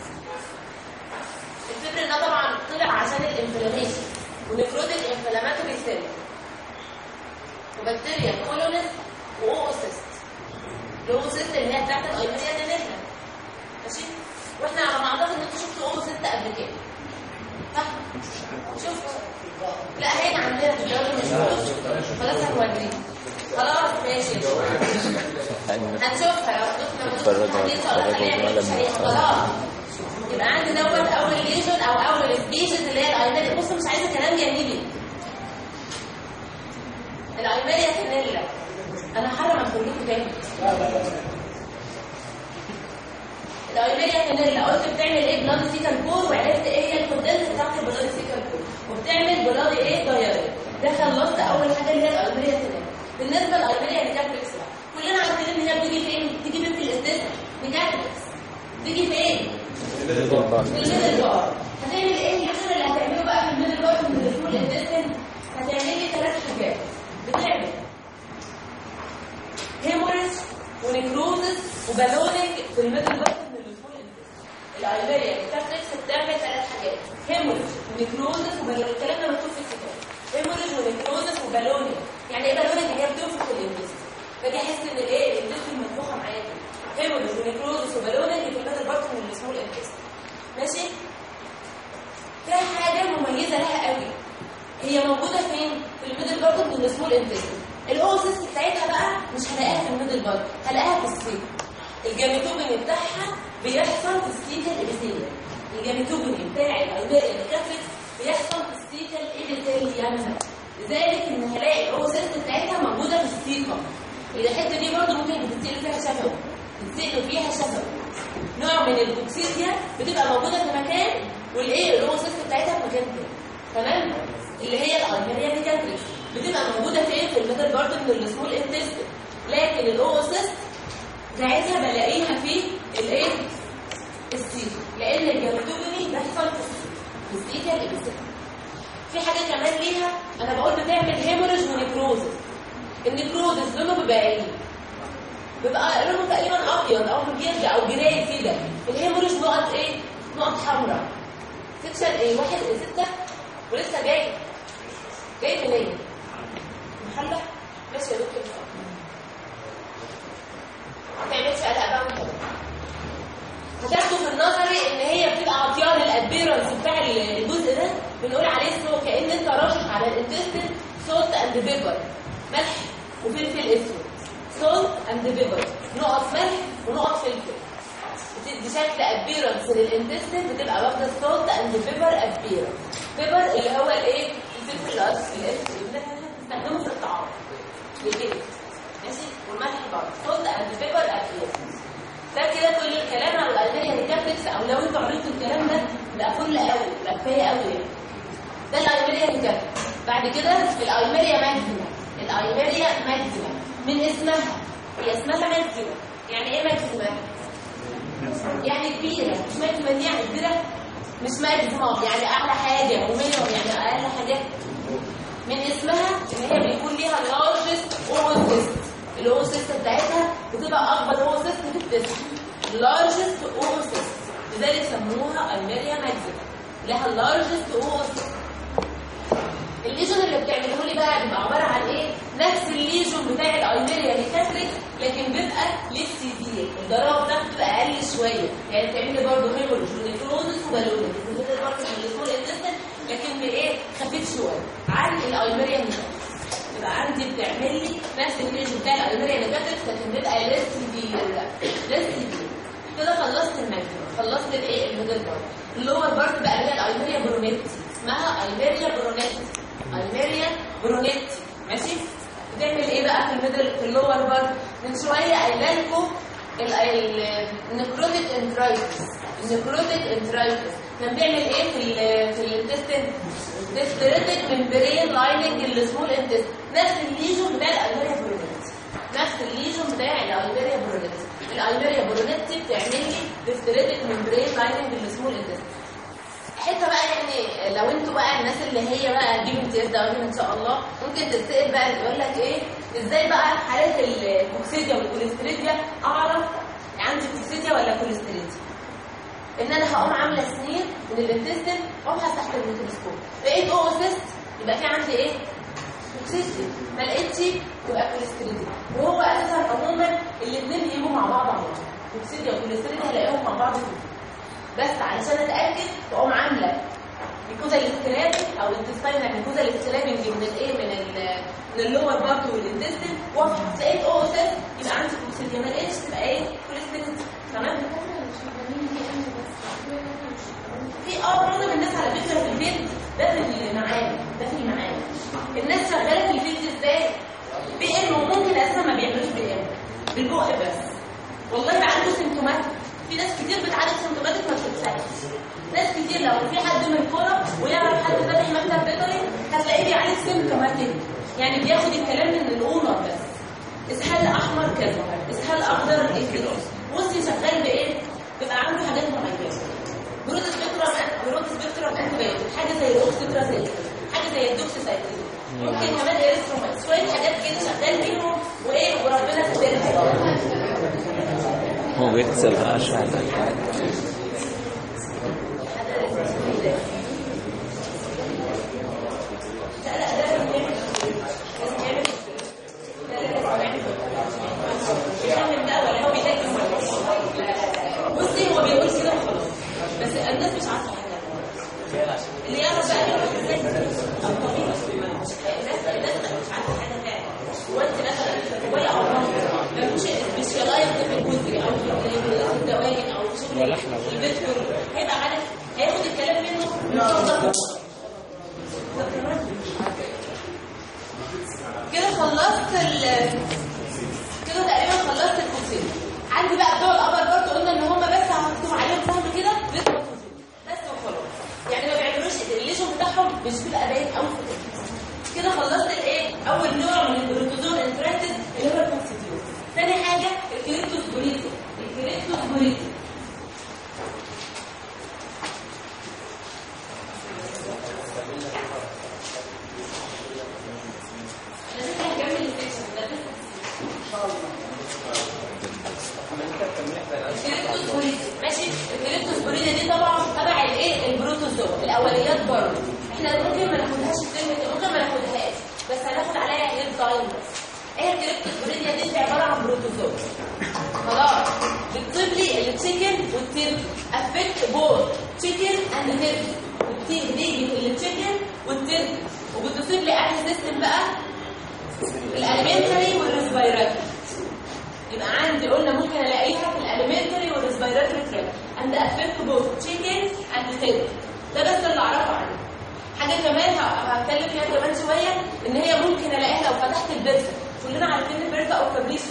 الفيبرين ده طبعا طلع عشان الانفلاميشن ونيكروتيك انفلاماتوري سيل وبكتيريا كولونيز واوسيست الاوسيست اللي هي بتاعت الايميريا نينيلا ماشي واحنا على ما اعتقد ان انتوا شفتوا اوسيست قبل كده صح شفتوا لا هنا عندنا في الدوري مش موجود. خلاص هنوريك خلاص ماشي هنشوفها لو شفنا اتفرجوا- ان شاء الله اتفرجوا هنعمل على مشاريع. المقطع. خلاص يبقى عندي دوت اول ليجن او اول سبيشيز اللي هي الايميريا بص مش عايزه كلام جانبي الايميريا تنيلا انا حرم ادخل لكم تاني الايميريا تنيلا قلت بتعمل ايه بلاد سيكال كور وعرفت ايه هي الكوندنس بتاعت البلاد سيكال كور وبتعمل بلاد ايه دايري ده خلصت اول حاجه اللي هي الايميريا تنيلا بالنسبه للايميريا بتيجي فين؟ ميدل بارت في الميدل بار هتعمل ايه الحاجه اللي هتعمله بقى في الميدل بار من الفول انتستين هتعمل لي ثلاث حاجات بتعمل هيموريج ونكروزس وبالونينج في الميدل بار من الفول انتستين الايبيريا الكاتريكس بتعمل ثلاث حاجات هيموريج ونكروزس وبالونينج الكلام ده مكتوب في الكتاب هيموريج ونكروزس وبالونينج يعني ايه بالونينج هي بتنفخ الانتستين فدي احس ان الايه الانتستين منفوخه معايا هيموريج ونكروزس وبالونينج في الميدل بار من السمول انتستين ماشي فيها حاجه مميزه لها قوي هي موجوده فين في الميدل بارت من السمول انتستين الاوسس بتاعتها بقى مش هلاقيها في الميدل بارت هلاقيها في السيل الجاميتوبين بتاعها بيحصل في السيكل الابيثيليوم الجاميتوبين بتاع الاوبيريا الكاتريكس بيحصل في السيكل الابيثيليوم لذلك ان هلاقي الاوسس بتاعتها موجوده في السيكم الحته دي برضه ممكن بتتسال فيها شفوي بتتسال فيها شفوي نوع من البوكسيديا بتبقى موجوده في مكان والايه الاوسس بتاعتها في مكان تاني تمام اللي هي الالميريا ميكانتريك بتبقى موجوده فين في الميدل برضه من السمول انتستين لكن الاوسس بتاعتها بلاقيها في الايه السيك لان الجلدوبني بيحصل في السيك في السيكا الابيثيليوم في حاجه كمان ليها انا بقول بتعمل هيموريج ونكروزس النكروزس لونه بيبقى ايه بيبقى لونه تقريبا ابيض او مجيد او جراي كده الهيموريج نقط ايه نقط حمراء سكشن ايه واحد ستة ولسه جاي جاي منين محلة ماشي يا دكتور ما تعملش قلق بقى وانت هتاخدوا في النظري ان هي بتبقى عطيان الادبيرنس بتاع الجزء ده بنقول عليه سلو كان انت راشح على الانتستين سولت اند بيبر ملح وفلفل اسود سولت اند بيبر نقط ملح ونقط فلفل بتدي شكل ابيرنس للانتستين بتبقى واخده السولت اند بيبر ابيرنس بيبر اللي هو الايه الفلفل الاسود اللي بنستخدمه في الطعام للبيت ماشي والملح برضه سولت اند بيبر ابيرنس ده كده كل الكلام عن الالمانيا نيكابلكس او لو انتوا قريتوا الكلام ده يبقى فل قوي يبقى كفايه قوي يعني ده الالمانيا نيكابلكس بعد كده الايميريا ماكسيما الايميريا ماكسيما من اسمها هي اسمها ماكسيما يعني ايه ماكسيما يعني كبيره مش ماكسيما دي يعني كبيره مش ماكسيما يعني اعلى حاجه ومينيمم يعني اقل حاجه من اسمها ان هي بيكون ليها لارجست اوسيست الاوسيست بتاعتها بتبقى اكبر اوسيست في الجسم لارجست اوسيست لذلك سموها ايميريا ماكسيما لها لارجست اوسيست الليجون اللي بتعمله لي بقى بيبقى عباره عن ايه نفس الليجون بتاع الايميريا نيكاتريك لكن بيبقى للسيفير الضرر بتاعته بتبقى اقل شويه يعني بتعمل لي برضه هيموريج ونيكروزس وبالونيك بتعمل برضه من السمول انتستين لكن بايه خفيف شويه عن الايميريا نيكاتريك يبقى عندي بتعمل لي نفس الليجون بتاع الايميريا نيكاتريك لكن بيبقى ليس سيفير ليس سيفير كده خلصت الماكسيمم خلصت الايه الميدل بارت اللور بارت بقى اللي هي الايميريا برونيتي اسمها ايميريا برونيتي ايميريا برونيتي ماشي بتعمل ايه بقى في الميدل في اللور بارت من شويه قايله لكم النكروتيك انترايتس النكروتيك انترايتس كان بيعمل ايه في ال في الانتستين ديستريتك ممبرين لايننج السمول انتست نفس الليجون بتاع الايميريا برونيتي نفس الليجون بتاع الايميريا برونيتي الايميريا برونيتي بتعمل لي ديستريتك ممبرين لايننج السمول انتست حته بقى يعني لو انتوا بقى الناس اللي هي بقى دي امتياز دواجن ان شاء الله ممكن تتسال بقى يقول لك ايه ازاي بقى حالات الكوكسيديا والكوليستريديا اعرف عندي كوكسيديا ولا كوليستريديا ان انا هقوم عامله سنير من الانتستين وابحث تحت الميكروسكوب لقيت اوسيست يبقى في عندي ايه كوكسيديا ما لقيتش يبقى كوليستريديا وهو اساسا عموما الاثنين بيجوا مع بعض على بعض كوكسيديا وكوليستريديا هلاقيهم مع بعض في بس علشان اتاكد بقوم عامله ميكوزا الاستلاب او الانتستاينال ميكوزا الاستلابنج من الايه من ال من اللور بارت والانتستين وافحص لقيت اوسس يبقى عندي كوكسيديا ما لقيتش تبقى ايه كوليسترول تمام في اه معظم الناس على فكره في البيت ده في المعامل ده في المعامل الناس شغاله في البيت ازاي بي ام وممكن اساسا ما بيعملوش بي ام بالبق بس والله بقى عنده سيمتومات في ناس كتير بتعالج سيمتوماتيك ما بتتسالش ناس كتير لو في حد من الكوره ويعرف حد فاتح مكتب بيطري هتلاقيه بيعالج سيمتوماتيك يعني بياخد الكلام من الاونر بس اسهال احمر كذا اسهال اخضر ايه كده بصي شغال بايه بيبقى عنده ممكن كمان اريثرومايت شويه حاجات كده شغال بيهم وايه وربنا كاتبها هو بيكسب عشان الحاجات بصي هو بيقول كده وخلاص بس الناس مش عارفه حاجه اللي يعرف بقى يعرف ازاي او طبيعي الناس الناس مش عارفه حاجه فعلا وانت مثلا ولا عمرك ما مش سبيشالايز في الجزء او في الدواجن او في شغل ولا احنا. الفيكتور هيبقى عارف هياخد الكلام منه ينظف كده خلصت ال كده تقريبا خلصت الكوسين عندي بقى بتوع القمر برضه قلنا ان هم بس هكتب عليهم سهم كده بيطلعوا كوسين بس وخلاص يعني ما بيعملوش الليجون بتاعهم مش بيبقى باين قوي في الإكس. كده خلصت الايه اول نوع من البروتوزوم انتراكتد اللي هو الكونستيتيوت ثاني حاجه الكريبتوسبوريتي الكريبتوسبوريتي انا لسه هكمل السكشن ده لسه الكريبتوسبوريديا ماشي الكريبتوسبوريديا دي طبعا تبع الايه البروتوزوا الاوليات برضه احنا ممكن ما ناخدهاش الترم ده ممكن ما ناخدهاش بس هناخد عليها هيد تايم بس ايه الكريبتوسبوريديا دي عباره عن بروتوزوا خلاص بتطيب لي التشيكن والتركي افكت بوث تشيكن اند تركي بتيجي التشيكن والتركي وبتصيب لي انهي سيستم بقى الالمنتري والريسبيراتوري يبقى عندي قلنا ممكن الاقيها في الاليمنتري والريسبيراتوري تراك اند افكت بوث تشيكن اند فيد ده بس اللي اعرفه عنه حاجه كمان ه- هتكلم فيها كمان شويه ان هي ممكن الاقيها لو فتحت البرزه كلنا عارفين البرزه او كابريشو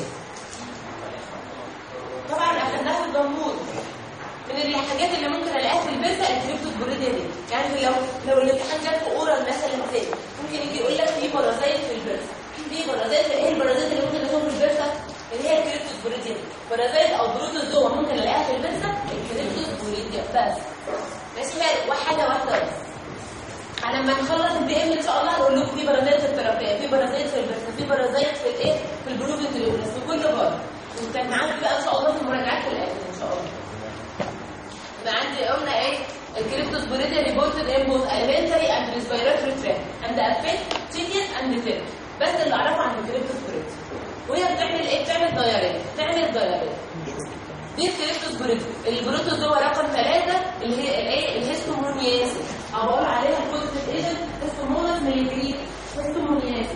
طبعا اخدناها في الجمهور من الحاجات اللي ممكن الاقيها في البرزه الكريبتوسبوريديا دي يعني لو لو الامتحان جاب في اورال مثلا مثال ممكن يجي يقول لك في بارازيت في البرزه في بارازيت ايه البارازيت اللي ممكن نشوفه في البرزه اللي هي الكريبتوسبوريديا دي بارازيت او بروتوزوا ممكن الاقيها في البرزه الكريبتوسبوريديا بس ماشي هي وحاجه واحده بس على لما نخلص البي ام ان شاء الله هقول لكم في بارازيت في الترابيه في بارازيت في البرزه في بارازيت في الايه في البروفيتريولس في كل بار وكان معاك بقى ان شاء الله في المراجعات في الاخر ان شاء الله يبقى عندي قلنا ايه الكريبتوسبوريديا ريبورتد ان بوث elementary and respiratory tract and affect chicken and fish بس اللي اعرفه عن الكريبتوسبوريديا وهي بتعمل ايه بتعمل دايريه بتعمل دايريه دي الكريبتوسبوريديا البروتوزوا رقم ثلاثة اللي هي الايه الهيستومونياس او بقول عليها البوزيتيف ايجنت هيستوموناس ميليجريد هيستومونياس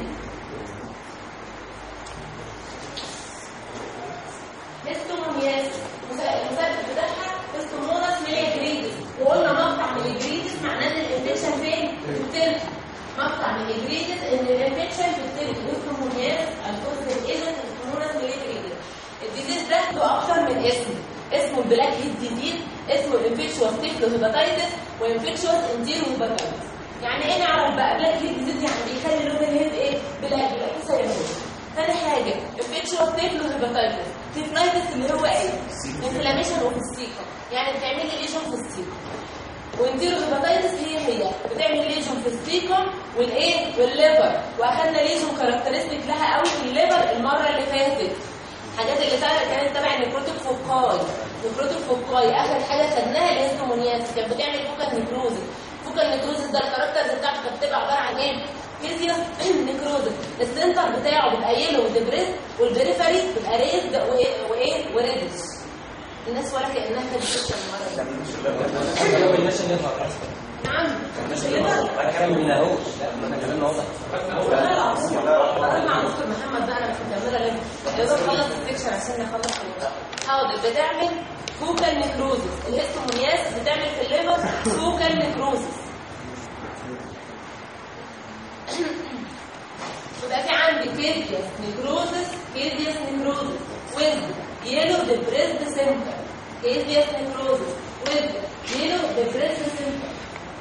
هيستومونياس المسبب بتاعها هيستوموناس ميليجريدس وقلنا مقطع ميليجريدس معناه ان الانفكشن فين؟ في الترك مقطع ميليجريدس ان الانفكشن في الترك هيستومونياس البوزيتيف ايجنت هيستوموناس ميليجريدس الديزيز ده له اكتر من اسم اسمه البلاك هيد ديزيز اسمه الانفكشوس تيفلو هيباتايتس وانفكشوس انتيرو هيباتايتس يعني ايه نعرف بقى بلاك هيد ديزيز يعني بيخلي لون الهيد ايه بلاك بلاك سيرمون ثاني حاجه انفكشوس تيفلو هيباتايتس تيفلايتس اللي هو ايه انفلاميشن اوف السيكا يعني بتعمل لي ليجن في السيكا وانتيرو هيباتايتس هي هي بتعمل ليجن في السيكم والايه والليفر واخدنا ليجن كاركترستيك لها قوي في الليفر المره اللي فاتت الحاجات اللي طلعت كانت تبع النيكروتيك فوكاي نيكروتيك فوكاي اخر حاجه خدناها اللي هي الهرمونيات كانت بتعمل فوكال نيكروزس فوكال نيكروزس ده الكاركترز بتاعته كانت بتبقى عباره عن ايه فيزيوس نيكروزس السنتر بتاعه بيبقى يلو ودبريس والبريفري بيبقى ريد وايه وايه وريدش الناس ولا كانها كانت بتشتغل المره دي لو الناس اللي يطلع اصلا نعم مش الليفر الكلام من اهوش لا ما انا كلامنا واضح والله العظيم أنا مع دكتور محمد بقى انا مش مكمله ليه يا دوب خلص السكشن عشان نخلص الليفر. حاضر بتعمل فوكال نيكروزس الهيستومونياس بتعمل في الليفر فوكال نيكروزس يبقى في عندي كيدياس نيكروزس كيدياس نيكروزس ويز يلو ديبريسد سيمبتوم كيدياس نيكروزس ويز يلو ديبريسد سيمبتوم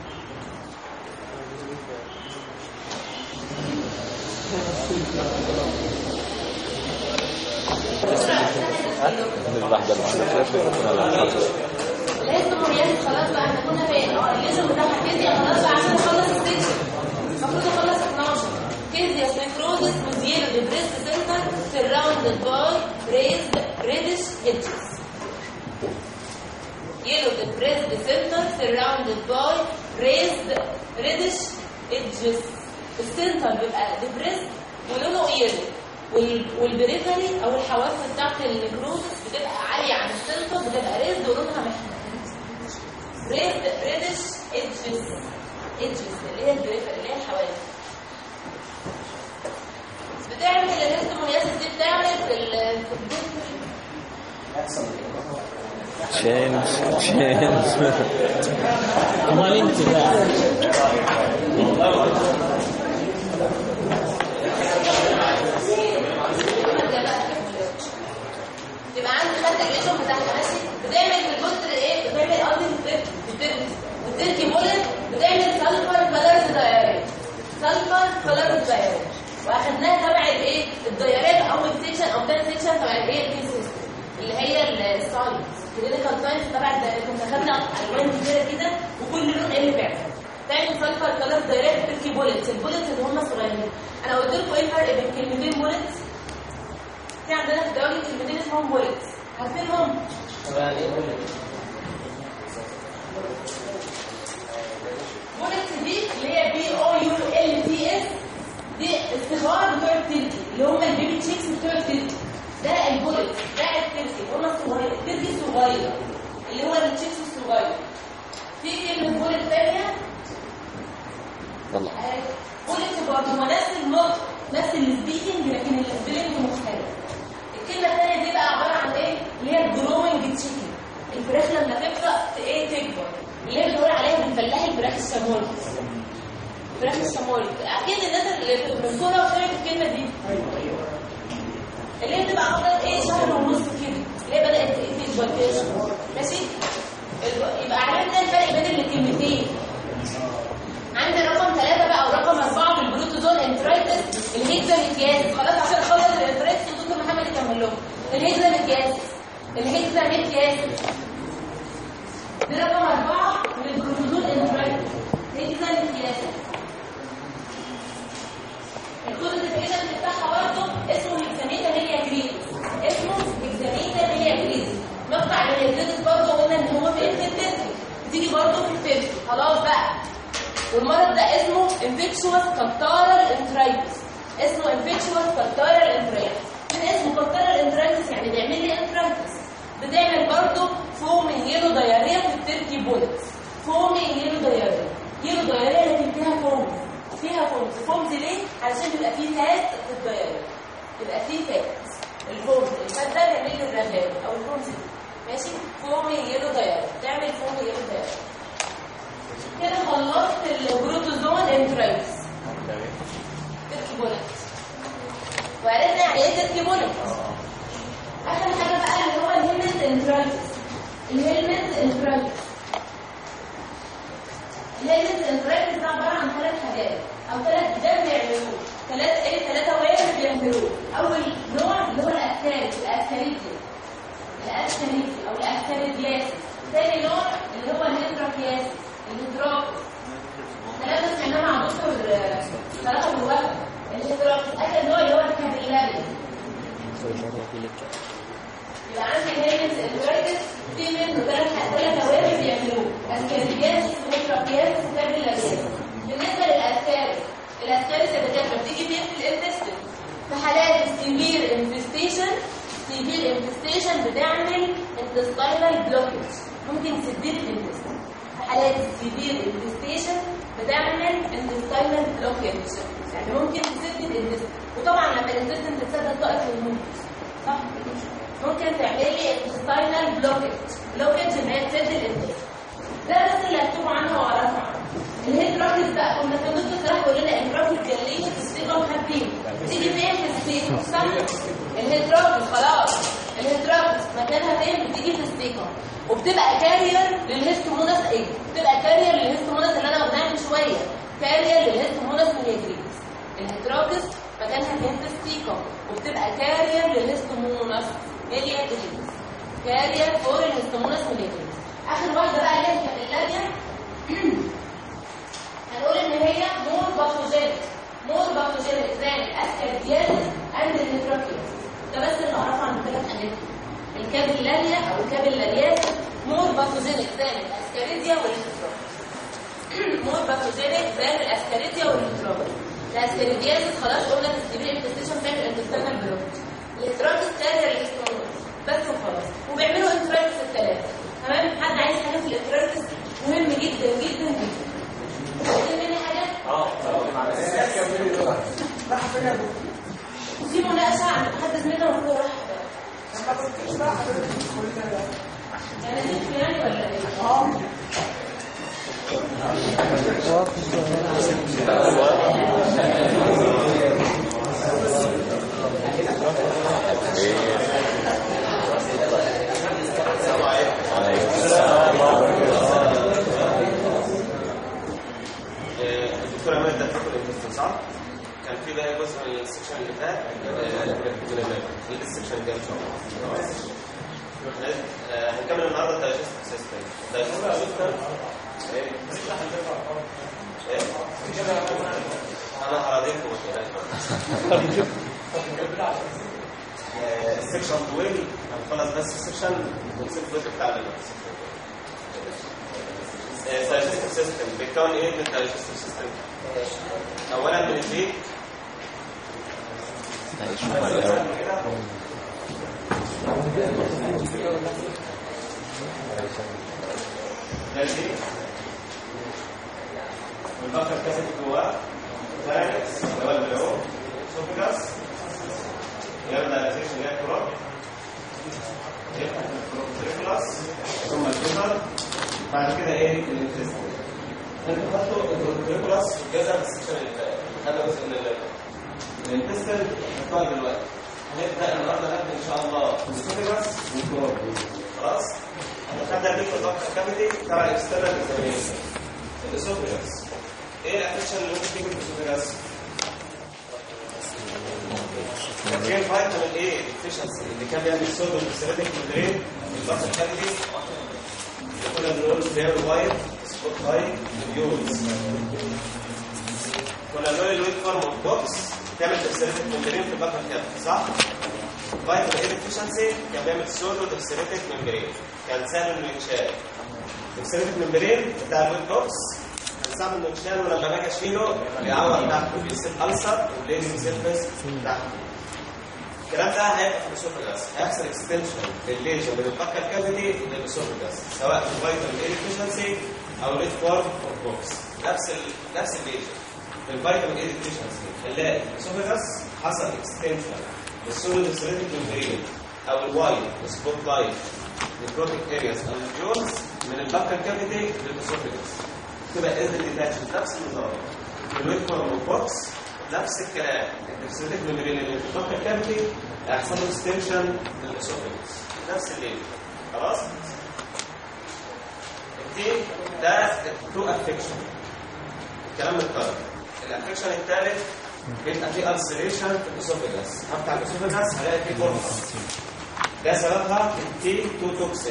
مش بحضر معاك لازم مريان خلاص بقى احنا كنا فين اه الليزم بتاعها كده خلاص بقى عشان نخلص السكشن المفروض اخلص 12 surrounded by raised reddish edges yellow depressed center surrounded by raised reddish edges السنتر بيبقى depressed ولونه يلو والبريفري او الحواف بتاعت النكروزس بتبقى عاليه عن السنتر بتبقى ريزد ولونها محمر ريد ريدش ايدجز ايدجز اللي هي البريفري اللي هي الحواف بتعمل الهيستومونياسيس دي بتعمل في ال في الجسم تشينج تشينج امال انت بقى يبقى عندي خط الريشن بتاعها ماشي بتعمل في البوستر ايه بتعمل قصدي في التركي في التركي التركي بولت بتعمل سلفر كلرز دايرات سلفر كلرز دايرات واخدناها تبع الايه الدايرات اول سيكشن او ثاني سيكشن تبع الايه البي سيستم اللي هي الساينس كلينيكال ساينس تبع الدايرات كنا خدنا الوان كتيره كده وكل لون ايه اللي بيعمل تعمل سلفر كلرز دايرات التركي بولت البولت اللي هم صغيرين انا قلت لكم ايه الفرق بين كلمتين بولت في عندنا في الدوري كلمتين اسمهم بوليتس عارفينهم بوليتس دي اللي هي بي او يو ال تي اس دي الصغار بتوع التركي اللي هم البيبي تشيكس بتوع التركي ده البوليتس ده التركي هم الصغير التركي الصغير اللي هو التشيكس الصغير في كلمه بوليت ثانيه طلع بوليتس برضه هو نفس النطق نفس السبيكنج لكن السبيلنج مختلف الكلمه الثانيه دي بقى عباره عن ايه اللي هي الجروينج تشيكن الفراخ لما تبدا ت- ايه تكبر اللي هي بنقول عليها بنفلح الفراخ الشمول فراخ الشمول اكيد الناس اللي في الصوره وشافت الكلمه دي اللي هي بتبقى عمرها ايه شهر ونص كده اللي هي بدات تكبر كده ماشي الب- يبقى عرفنا الفرق بين الكلمتين عندي رقم ثلاثة بقى ورقم أربعة في البروتوزول انترايتس الهيكزا ميكياس خلاص عشان اخلص الانترايتس ودكتور محمد يكمل لهم الهيكزا ميكياس الهيكزا ميكياس دي رقم أربعة من البروتوزول انترايتس هيكزا ميكياس الكوديفيكيشن بتاعها برضه اسمه هيكساميتا هيليا جريز اسمه هيكساميتا هيليا جريز مقطع الهيليا برضه قلنا ان هو في التركي بتيجي برضه في التركي خلاص بقى والمرض ده اسمه infectious cultural enteritis اسمه infectious cultural enteritis من اسمه cultural enteritis يعني بيعمل لي enteritis بتعمل برضه فومين يلو دايريا في التركي بولتس فومين يلو دايريا يلو دايريا لكن فيها فومز فيها فومز فومز ليه؟ علشان بيبقى فيه فات في الدايريا يبقى فيه فات الفومز الفات ده بيعمل لي الرغاوي او الفومز دي ماشي فومين يلو دايريا تعمل فومين يلو دايريا كده خلصت البروتوزوم انترايتس تركي بولت وعرفنا يعني ايه تركي بولت اخر حاجه بقى اللي هو الهيلمنت انترايتس الهيلمنت انترايتس الهيلمنت انترايتس ده عباره عن ثلاث حاجات او ثلاث دم بيعملوه ثلاث ايه ثلاثه وير بيعملوه اول نوع اللي هو الاسكاريد الاسكاريدي الاسكاريدي او الاسكاريدياسيس ثاني نوع اللي هو الهيدراكياسيس الهيدراك ثلاثة سمعناها مع دكتور آه، ثلاثة بالوقت الهيدراك آخر نوع اللي هو الكابيلاري يبقى عندي هيلز الرايتس في منه ثلاث ثلاث أوامر بيعملوه اسكاريدياس وهيدراكياس وكابيلارياس بالنسبة للأسكاري الأسكاري سبتات بتيجي فين في الانتستين في حالات السيفير انفستيشن سيفير انفستيشن بتعمل انتستاينال بلوكج ممكن تسديد الانتستين في حالات السيفير انفستيشن بتعمل انتستاينال بلوكج يعني ممكن تسد الانتستين وطبعا لما الانتستين تتسدد طاقه الهرمون صح ممكن تعمل لي انتستاينال بلوكج بلوكج ان هي تسد الانتستين ده بس اللي هكتبه عنها واعرفه عنها الهيد راكز بقى كنا كان دكتور صلاح بيقول لنا ان راكز جليه في الصيغه وحابين تيجي فين في الصيغه صح الهيد راكز خلاص الهيد راكز مكانها فين بتيجي في الصيغه وبتبقى كارير للهيستوموناس ايه بتبقى كارير للهيستوموناس اللي انا قلناها من شويه كارير للهيستوموناس ميجريس الهيدراكس مكانها فين في الصيغه وبتبقى كارير للهيستوموناس ميجريس كارير فور الهيستوموناس ميجريس اخر واحده بقى اللي هي الكابيلاريا هنقول ان هي مور باثوجينيك مور باثوجينيك زي الاسكاردياز اند الهيدراكيوس ده بس زي الاسكاريديا والانترام مور باثوجينيك زي الاسكاريديا والانترام الاسكاريديازيس خلاص قلنا تستبيل انفستيشن بتاعت الانتستينال بلوك الاتراكس كارير الاسترونوس بس وخلاص وبيعملوا انتراكس الثلاثه تمام حد عايز حاجه في الانتراكس مهم جدا جدا جدا عايزين مني حاجه في مناقشه عن حد زميلنا المفروض يروح يعني نفهم يعني ولا ايه؟ الدكتور عماد ده فاكر الانتستين صح؟ كان في بقى جزء من السكشن اللي فات من السكشن الجاي ان شاء الله آه، هنكمل النهارده الدايجستيف سيستم الدايجستيف سيستم ايه ايه انا هراضيكم ما تقلقش آه، السكشن طويل هنخلص بس السكشن ونسيب الجزء بتاع السكشن الدايجستيف سيستم بيتكون ايه من الدايجستيف سيستم؟ اولا من البيت ده البيت والبكر كاسيت جواه فارنكس اللي هو البلعوم سوفيجاس يبدا الاسيشن اللي هي الكرات يفتح الكروبتريكولاس ثم الفيبر بعد كده ايه الانتستين انت خدتوا الكروبتريكولاس والجزر في السكشن اللي فات هذا جزء من الليفر الانتستين هنختار دلوقتي هنبدا النهارده نبدا ان شاء الله السوفيجاس والكروب خلاص هنخدها دي في الضغط الكافيتي تبع الاكسترنال اكزامينشن الاسوفيجاس ايه الافكشن اللي ممكن تيجي في الاسوفيجاس؟ كان فيتامين ايه الافشنسي اللي كان بيعمل صوديوم سيريتيك مودرين الضغط الكافيتي كنا بنقول فير وايت سبوت لايت يونز كنا بنقول الويت فورم اوف بوكس تعمل سيريتيك مودرين في البطن الكافيتي صح؟ فيتامين ايه ديفيشنسي كان بيعمل سودو ديكسيريتيك ممبرين كان سهل انه يتشال الديكسيريتيك ممبرين بتاع الويت بوكس كان صعب انه يتشال ولما باجي اشيله بيعور تحته بيسيب ألسر وبليزنج سيرفيس تحته الكلام ده هيبقى في الاسوفاجاس هيحصل اكستنشن للليجن من البكر كافيتي للاسوفاجاس سواء في فيتامين اي ديفيشنسي او ريد فورم اوف بوكس نفس ال... نفس الليجن في الفيتامين اي ديفيشنسي هنلاقي الاسوفاجاس حصل اكستنشن للسوليد سيريتيك ممبرين او الوايت سبوت لايت نيكروتيك ارياس او الجونز من البكر كافيتي للاسوفاجاس تبقى ايزلي ديتاتشد نفس النظام الريد فورم اوف بوكس نفس الكلام السيرتيك ميمبرين اللي في البكر كافيتي هيحصل له اكستنشن للاسوفاجس نفس الليل خلاص التي ده تو افكشن الكلام متكرر الافكشن الثالث بيبقى فيه السريشن في الاسوفاجس هفتح الاسوفاجس هلاقي فيه كورنس ده سببها التي 2 توكسين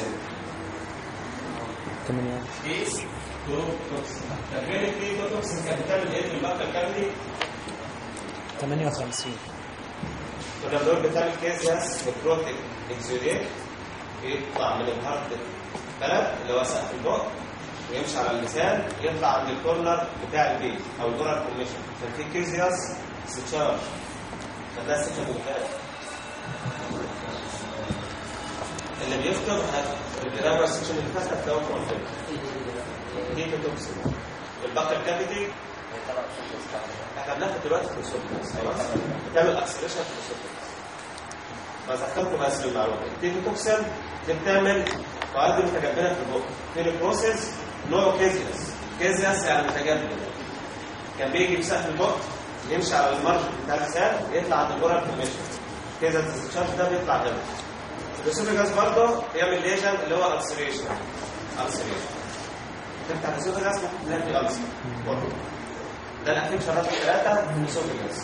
تي 2 توكسين طب غير التي 2 توكسين كانت بتعمل ايه في البكر كافيتي 58 كنا بنقول بتعمل كيزياس نكروتيك اكزوديت بيطلع من الهارد بلد اللي هو سقف البق ويمشي على اللسان يطلع عند الكورنر بتاع البيت او الجورال كوميشن عشان في كيزياس ستشارج فده السكشن اللي فات اللي بيفطر الجرامر السكشن اللي فات هتلاقوه كونفيرم دي توكسين البكر كافيتي احنا بناخد دلوقتي في السوبرس خلاص بتعمل اكسلريشن في السوبرس فذكرتكم بس بالمعلومه التيكوتوكسين دي بتعمل مواد متجمده في البق في بروسيس نوع كيزياس كيزياس يعني متجمد كان بيجي بسقف البق يمشي على المرج بتاع اللسان يطلع عند الجرعه كوميشن كده الشرط ده بيطلع هنا الاسوفيجاس برضه بيعمل ليجن اللي هو السريشن السريشن تفتح الاسوفيجاس ممكن تلاقي فيه السر برضه ده الافكشن رقم ثلاثة الاسوفيجاس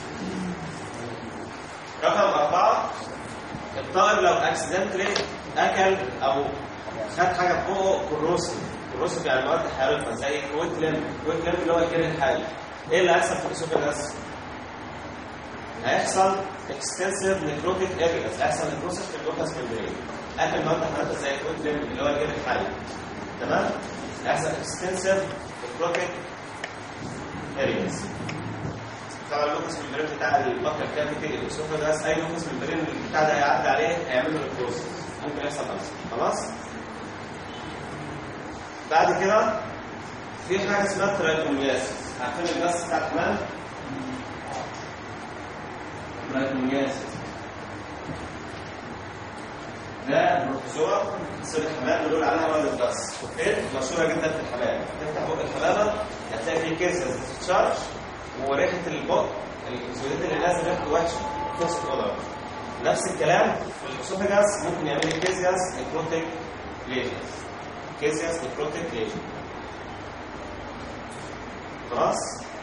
رقم أربعة الطائر لو اكسيدنتلي أكل أو خد حاجة في بقه كروسيف كروسيف يعني مواد حارقة زي كويت ليمب كويت ليمب اللي هو الجري الحالي إيه اللي هيحصل في الاسوفيجاس؟ هيحصل اكستنسيف نيكروتيك ارياز هيحصل نيكروسيس في اللوكاس ميمبرين اكل مواد حارقة زي كويت ليمب اللي هو الجري الحالي تمام هيحصل اكستنسيف بروكيت ارياز طبعا اللوكس ممبرين بتاع البكر كافيتي الاسوفاجاس اي لوكس ممبرين بتاع ده هيعدي عليه هيعمل له الكروس ممكن يحصل ألسر خلاص بعد كده في حاجه اسمها ترايكومياسيس عارفين الجاس بتاع الحمام ترايكومياسيس ده بروتوزوا تصير الحمام بنقول عليها ولد الجاس اوكي مشهوره جدا في الحمام تفتح بق الحمامه هتلاقي فيه كيسز بتتشارج وريحه البق الزيوت اللي نازل ريحته وحشه توكسيك اودر نفس الكلام في الاسوفاجاس ممكن يعمل لي كيزياس نيكروتيك ليجنز كيزياس نيكروتيك ليجن خلاص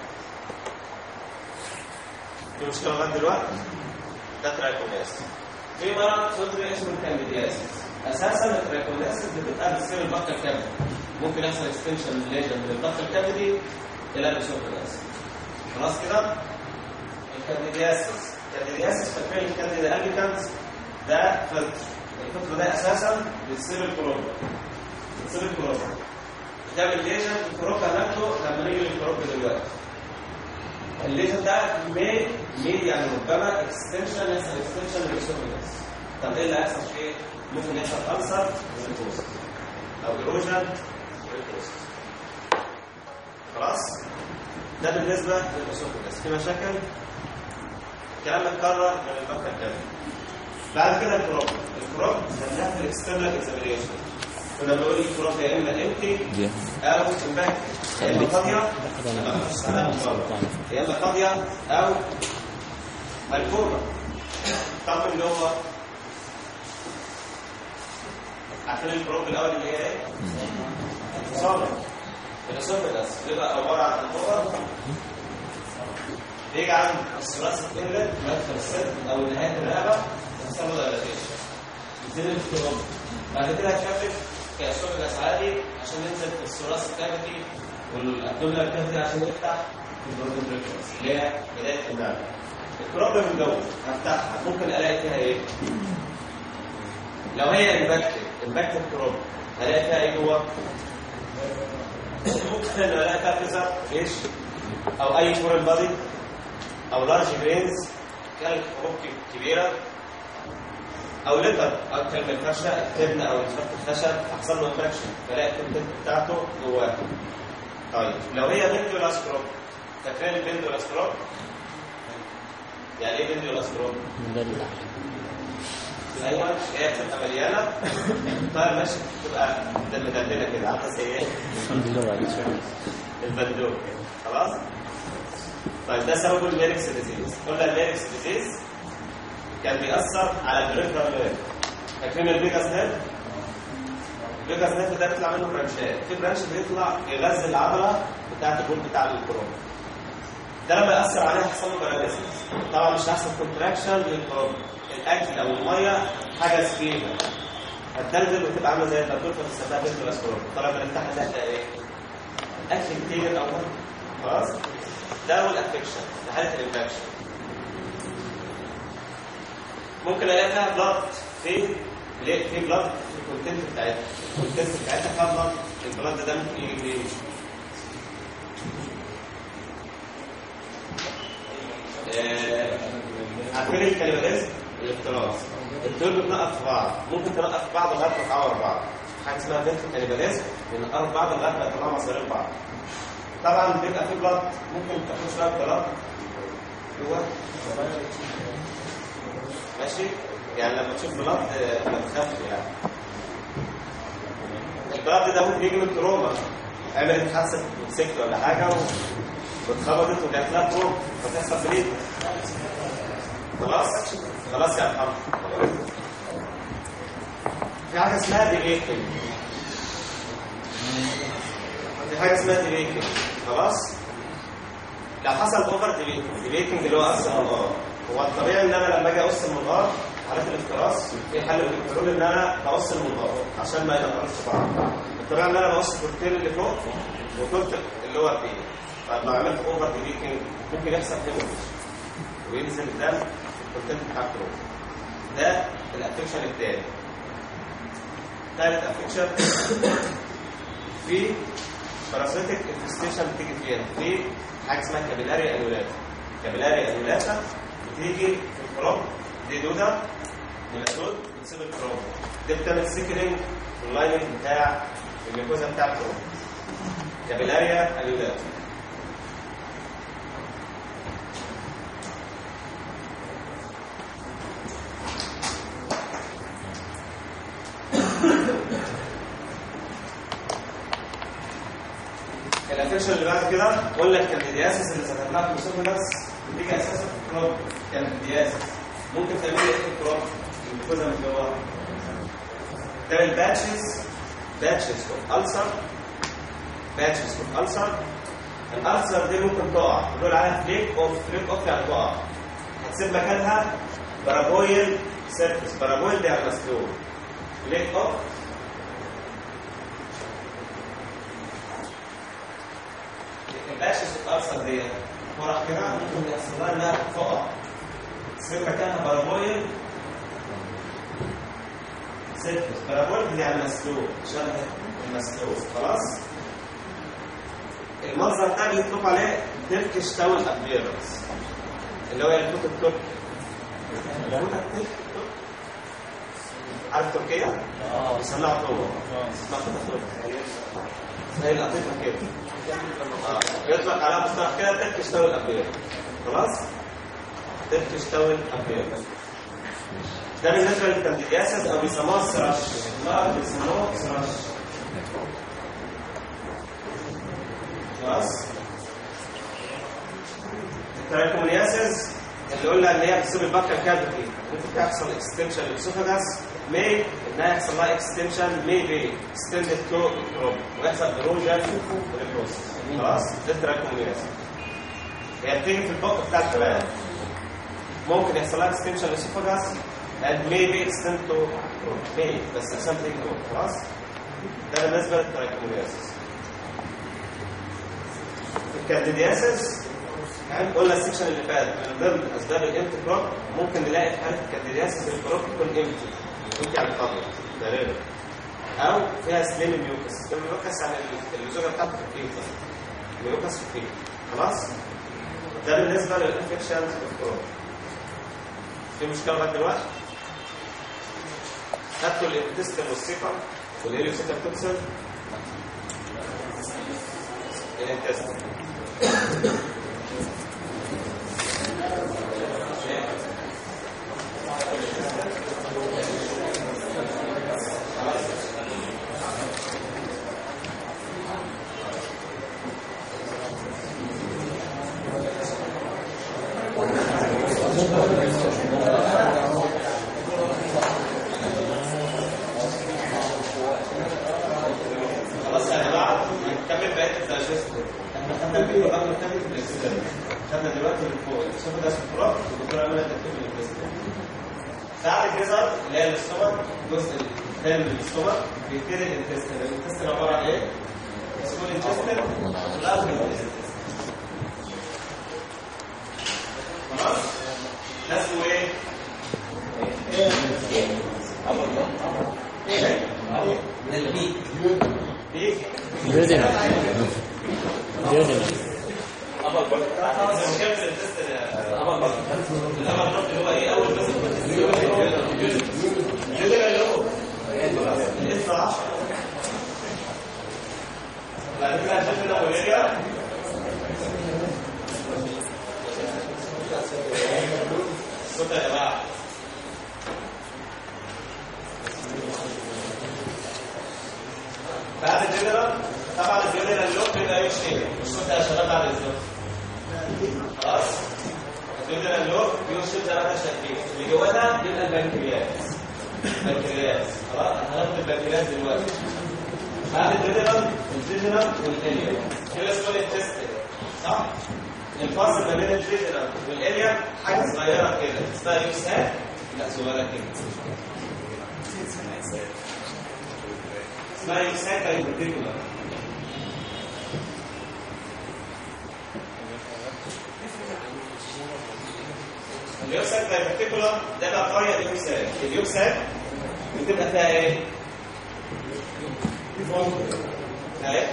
في مشكله لغايه دلوقتي ده ترايكونياسيس في مرض صدري اسمه الكانديدياسيس اساسا الترايكونياسيس بتبقى بتصير البطه الكبدي ممكن يحصل اكستنشن ليجن من البطه الكبدي الى الاسوفاجاس خلاص كده الكانديدياسيس الكانديدياسيس فاكرين الكانديدا البيكانس ده فلتر الفلتر ده اساسا بتصير الكورونا بتصير الكورونا بتعمل ليجن الكورونا نفسه لما نيجي للكورونا دلوقتي الليجن ده مي مي يعني ربما اكستنشن يحصل اكستنشن للاسوفاجاس طب ايه اللي هيحصل فيه؟ ممكن يحصل ألسر وريكوز او ايروجن وريكوز خلاص ده بالنسبه للاسوفاجاس في مشاكل الكلام ده اتكرر من البكتة الكامل بعد كده الكروب الكروب خدناها في الاكسترنال اكزامينيشن كنا بنقول الكروب يا اما امتي دي او امباكت يا اما فاضيه يا اما فاضيه او ملفوفه طب اللي هو عارفين الكروب الاول اللي هي ايه؟ صابر الاسوفاجاس بيبقى عباره عن انبوبه بيجي عند الثلاث الانلت مدخل السد او نهايه الرقبه يحصل له دايلاتيشن يبتدي الكروب بعد كده هتكمل كاسوفاجاس عادي عشان ينزل في الثلاث كافيتي والابدومينال كافيتي عشان يفتح البروتوبريكوس اللي هي بدايه المعده الكروب من جوه هفتحها ممكن الاقي فيها ايه؟ لو هي امباكتد امباكتد كروب هلاقي فيها ايه جوه؟ ممكن الاقي فيها فيزر ايش؟ او اي فورن بادي او لارج جرينز كانت حروب كبيره او لتر اكل من الفرشه التبن او الفرد الخشب حصل له انفكشن فلاقي الكونتنت بتاعته جواه طيب لو هي بنتولاس كروب فاكرين البنتولاس كروب؟ يعني ايه بنتولاس كروب؟ مدلع ايوه هي بتبقى مليانه طيب ماشي بتبقى مدلله كده عامله زي ايه؟ الحمد لله على السلامة. البندوق خلاص طيب ده سبب الميركس ديزيز قلنا الميركس ديزيز كان بيأثر على البريفرال نيرف فاكرين الفيجاس نيرف الفيجاس نيرف ده بيطلع منه برانشات في برانش بيطلع يغذي العضله بتاعت البول بتاع الكروم ده لما يأثر عليها يحصل له باراليسيس طبعا مش هيحصل كونتراكشن للكروم الاكل او الميه حاجه سكينه هتدلدل وتبقى عامله زي البندوق فبنسميها بنتولاس كروم طبعا بنفتحها تحت ايه؟ اكل كتير او خلاص ده هو الافكشن في حاله الانفكشن ممكن الاقي فيها بلاد في ليه في بلاد في الكونتنت بتاعتها الكونتنت بتاعتها فيها بلاد البلاد ده ممكن يجي منين آه، عارفين الكاليبريزم الافتراس الدول بتنقط في بعض ممكن تنقط في بعض لغايه ما تعور بعض حاجه اسمها بنت الكاليبريزم بنقط في بعض لغايه ما يطلعوا مصارين بعض طبعا بيبقى في بلاد ممكن تاخد شويه بلاد جوه ماشي يعني لما تشوف بلاد آه، ما تخافش يعني البلاد ده ممكن يجي من تروما عملت حادثه سكت ولا حاجه و- واتخبطت وجات لها تروما فتحصل بليد خلاص خلاص يا محمد في حاجه اسمها ديليتنج في حاجه اسمها ديليتنج خلاص لو حصل اوفر ديليتنج ديليتنج اللي هو قص المنغار هو الطبيعي ان انا لما اجي اقص المنغار حالات الافتراس في حل من الحلول ان انا بقص المنغار عشان ما ينقرش بعض الطبيعي ان انا بقص الكورتين اللي فوق وكورت اللي هو فيه فلو عملت اوفر ديليتنج ممكن يحصل هيموريج وينزل الدم في الكونتنت بتاع الكروب ده الافكشن الثاني ثالث افكشن في باراسيتك انفستيشن بتيجي فين؟ في حاجه اسمها كابيلاري انولاتا كابيلاري انولاتا بتيجي في الكروب دي دوده نيماتود بتسيب الكروب دي بتعمل سيكلينج اللايننج بتاع الميكوزا بتاع الكروب كابيلاريا انولاتا الافكشن اللي بعد كده قلنا الكانديدياسيس اللي ذكرناها في الاسوفيجاس بتيجي اساسا في الكروب كانديدياسيس ممكن تعمل ايه في الكروب الجلوكوزا من جوه تعمل باتشز باتشز اوف السر باتشز اوف السر الالسر دي ممكن تقع بنقول عليها فليك اوف فليك اوف يعني تقع هتسيب مكانها بارابويل سيرفيس بارابويل ده يعني مسلوق فليك اوف الباشس الأرسل دي ورا كده ممكن يحصل لها انها تقع تصير مكانها بارابويل سيرفس بارابويل دي يعني مسلوق شبه المسلوق خلاص المنظر ده بيطلق عليه تركش تاول ابيرنس اللي هو الكتب التركي الكتب التركي عارف تركيا؟ اه بيصنعوا طوبة اسمها كتب تركي زي القطيفة كده آه. يطلق على مصطلح كده تركش تاول ابير خلاص؟ تركش تاول ابير ده بالنسبة للكانديدياسس او بيسموها السراش لا بيسموها السراش خلاص؟ التراكمونياسس اللي قلنا ان هي بتسيب البكر كافيتي ممكن تحصل اكستنشن للاسوفاجاس مي انها يحصل لها اكستنشن مي بي اكستندد تو الكروب ويحصل ايروجن للبروسس خلاص ده التراكمونياسس هي بتيجي في البق بتاع الكلام ممكن يحصل لها اكستنشن للاسوفاجاس and maybe extend to may بس عشان تيجي to خلاص ده بالنسبه للتراكمونياسس الكانديدياسس قلنا السكشن اللي فات من ضمن اسباب الامتي كروب ممكن نلاقي في حاله الكانديدياسس الكروب يكون امتي امتي يعني فاضي تقريبا او فيها سليم ميوكس سليم ميوكس يعني الزوجه بتاعته في الفيل ميوكس في الفيل خلاص ده بالنسبه للانفكشنز في الكروب في مشكله لغايه دلوقتي خدتوا الانتستين والسيكر والهيليوسيكر توكسين الانتستين خلاص يا جماعه نكمل بقيه الدايجستور احنا خدنا الفيديو قبل ما نكمل في الاكسسوار خدنا دلوقتي اللي فوق شوفوا ده سكرات والدكتوره عملت تكتب الاكسسوار بعد كده اللي هي الاستومك الجزء الثاني من الاستومك بيبتدي الانتستين الانتستين عباره عن ايه؟ اسمه الانتستين والاخر الانتستين خلاص؟ ده اسمه ايه؟ بيك Duodenum. Duodenum. ابر بطن زي ما كان في الانتستين ابر بطن الابر بطن اللي هو ايه اول بس يدل اللي هو لسه 10 بعد كده هنشوف الاولانيه الصوت يا جماعه بعد الجنرال طبعا الجنرال لوك بيبقى ايه شيء مش كنت يا شباب بعد الزوج خلاص الجنرال لوك بيوصل زي ما احنا شايفين اللي جواها بيبقى البنكرياس البنكرياس خلاص هناخد البنكرياس دلوقتي بعد الجنرال الجنرال والاليا كده اسمه الانتستين صح الفاصل ما بين الجنرال والاليا حاجه صغيره كده اسمها يوسات لا صغيره كده اسمها يوسات ايبرتيكولار اليوكسات دايفرتيكولار ده بقى قريه اليوكسات اليوكسات بتبقى فيها ايه؟ اهي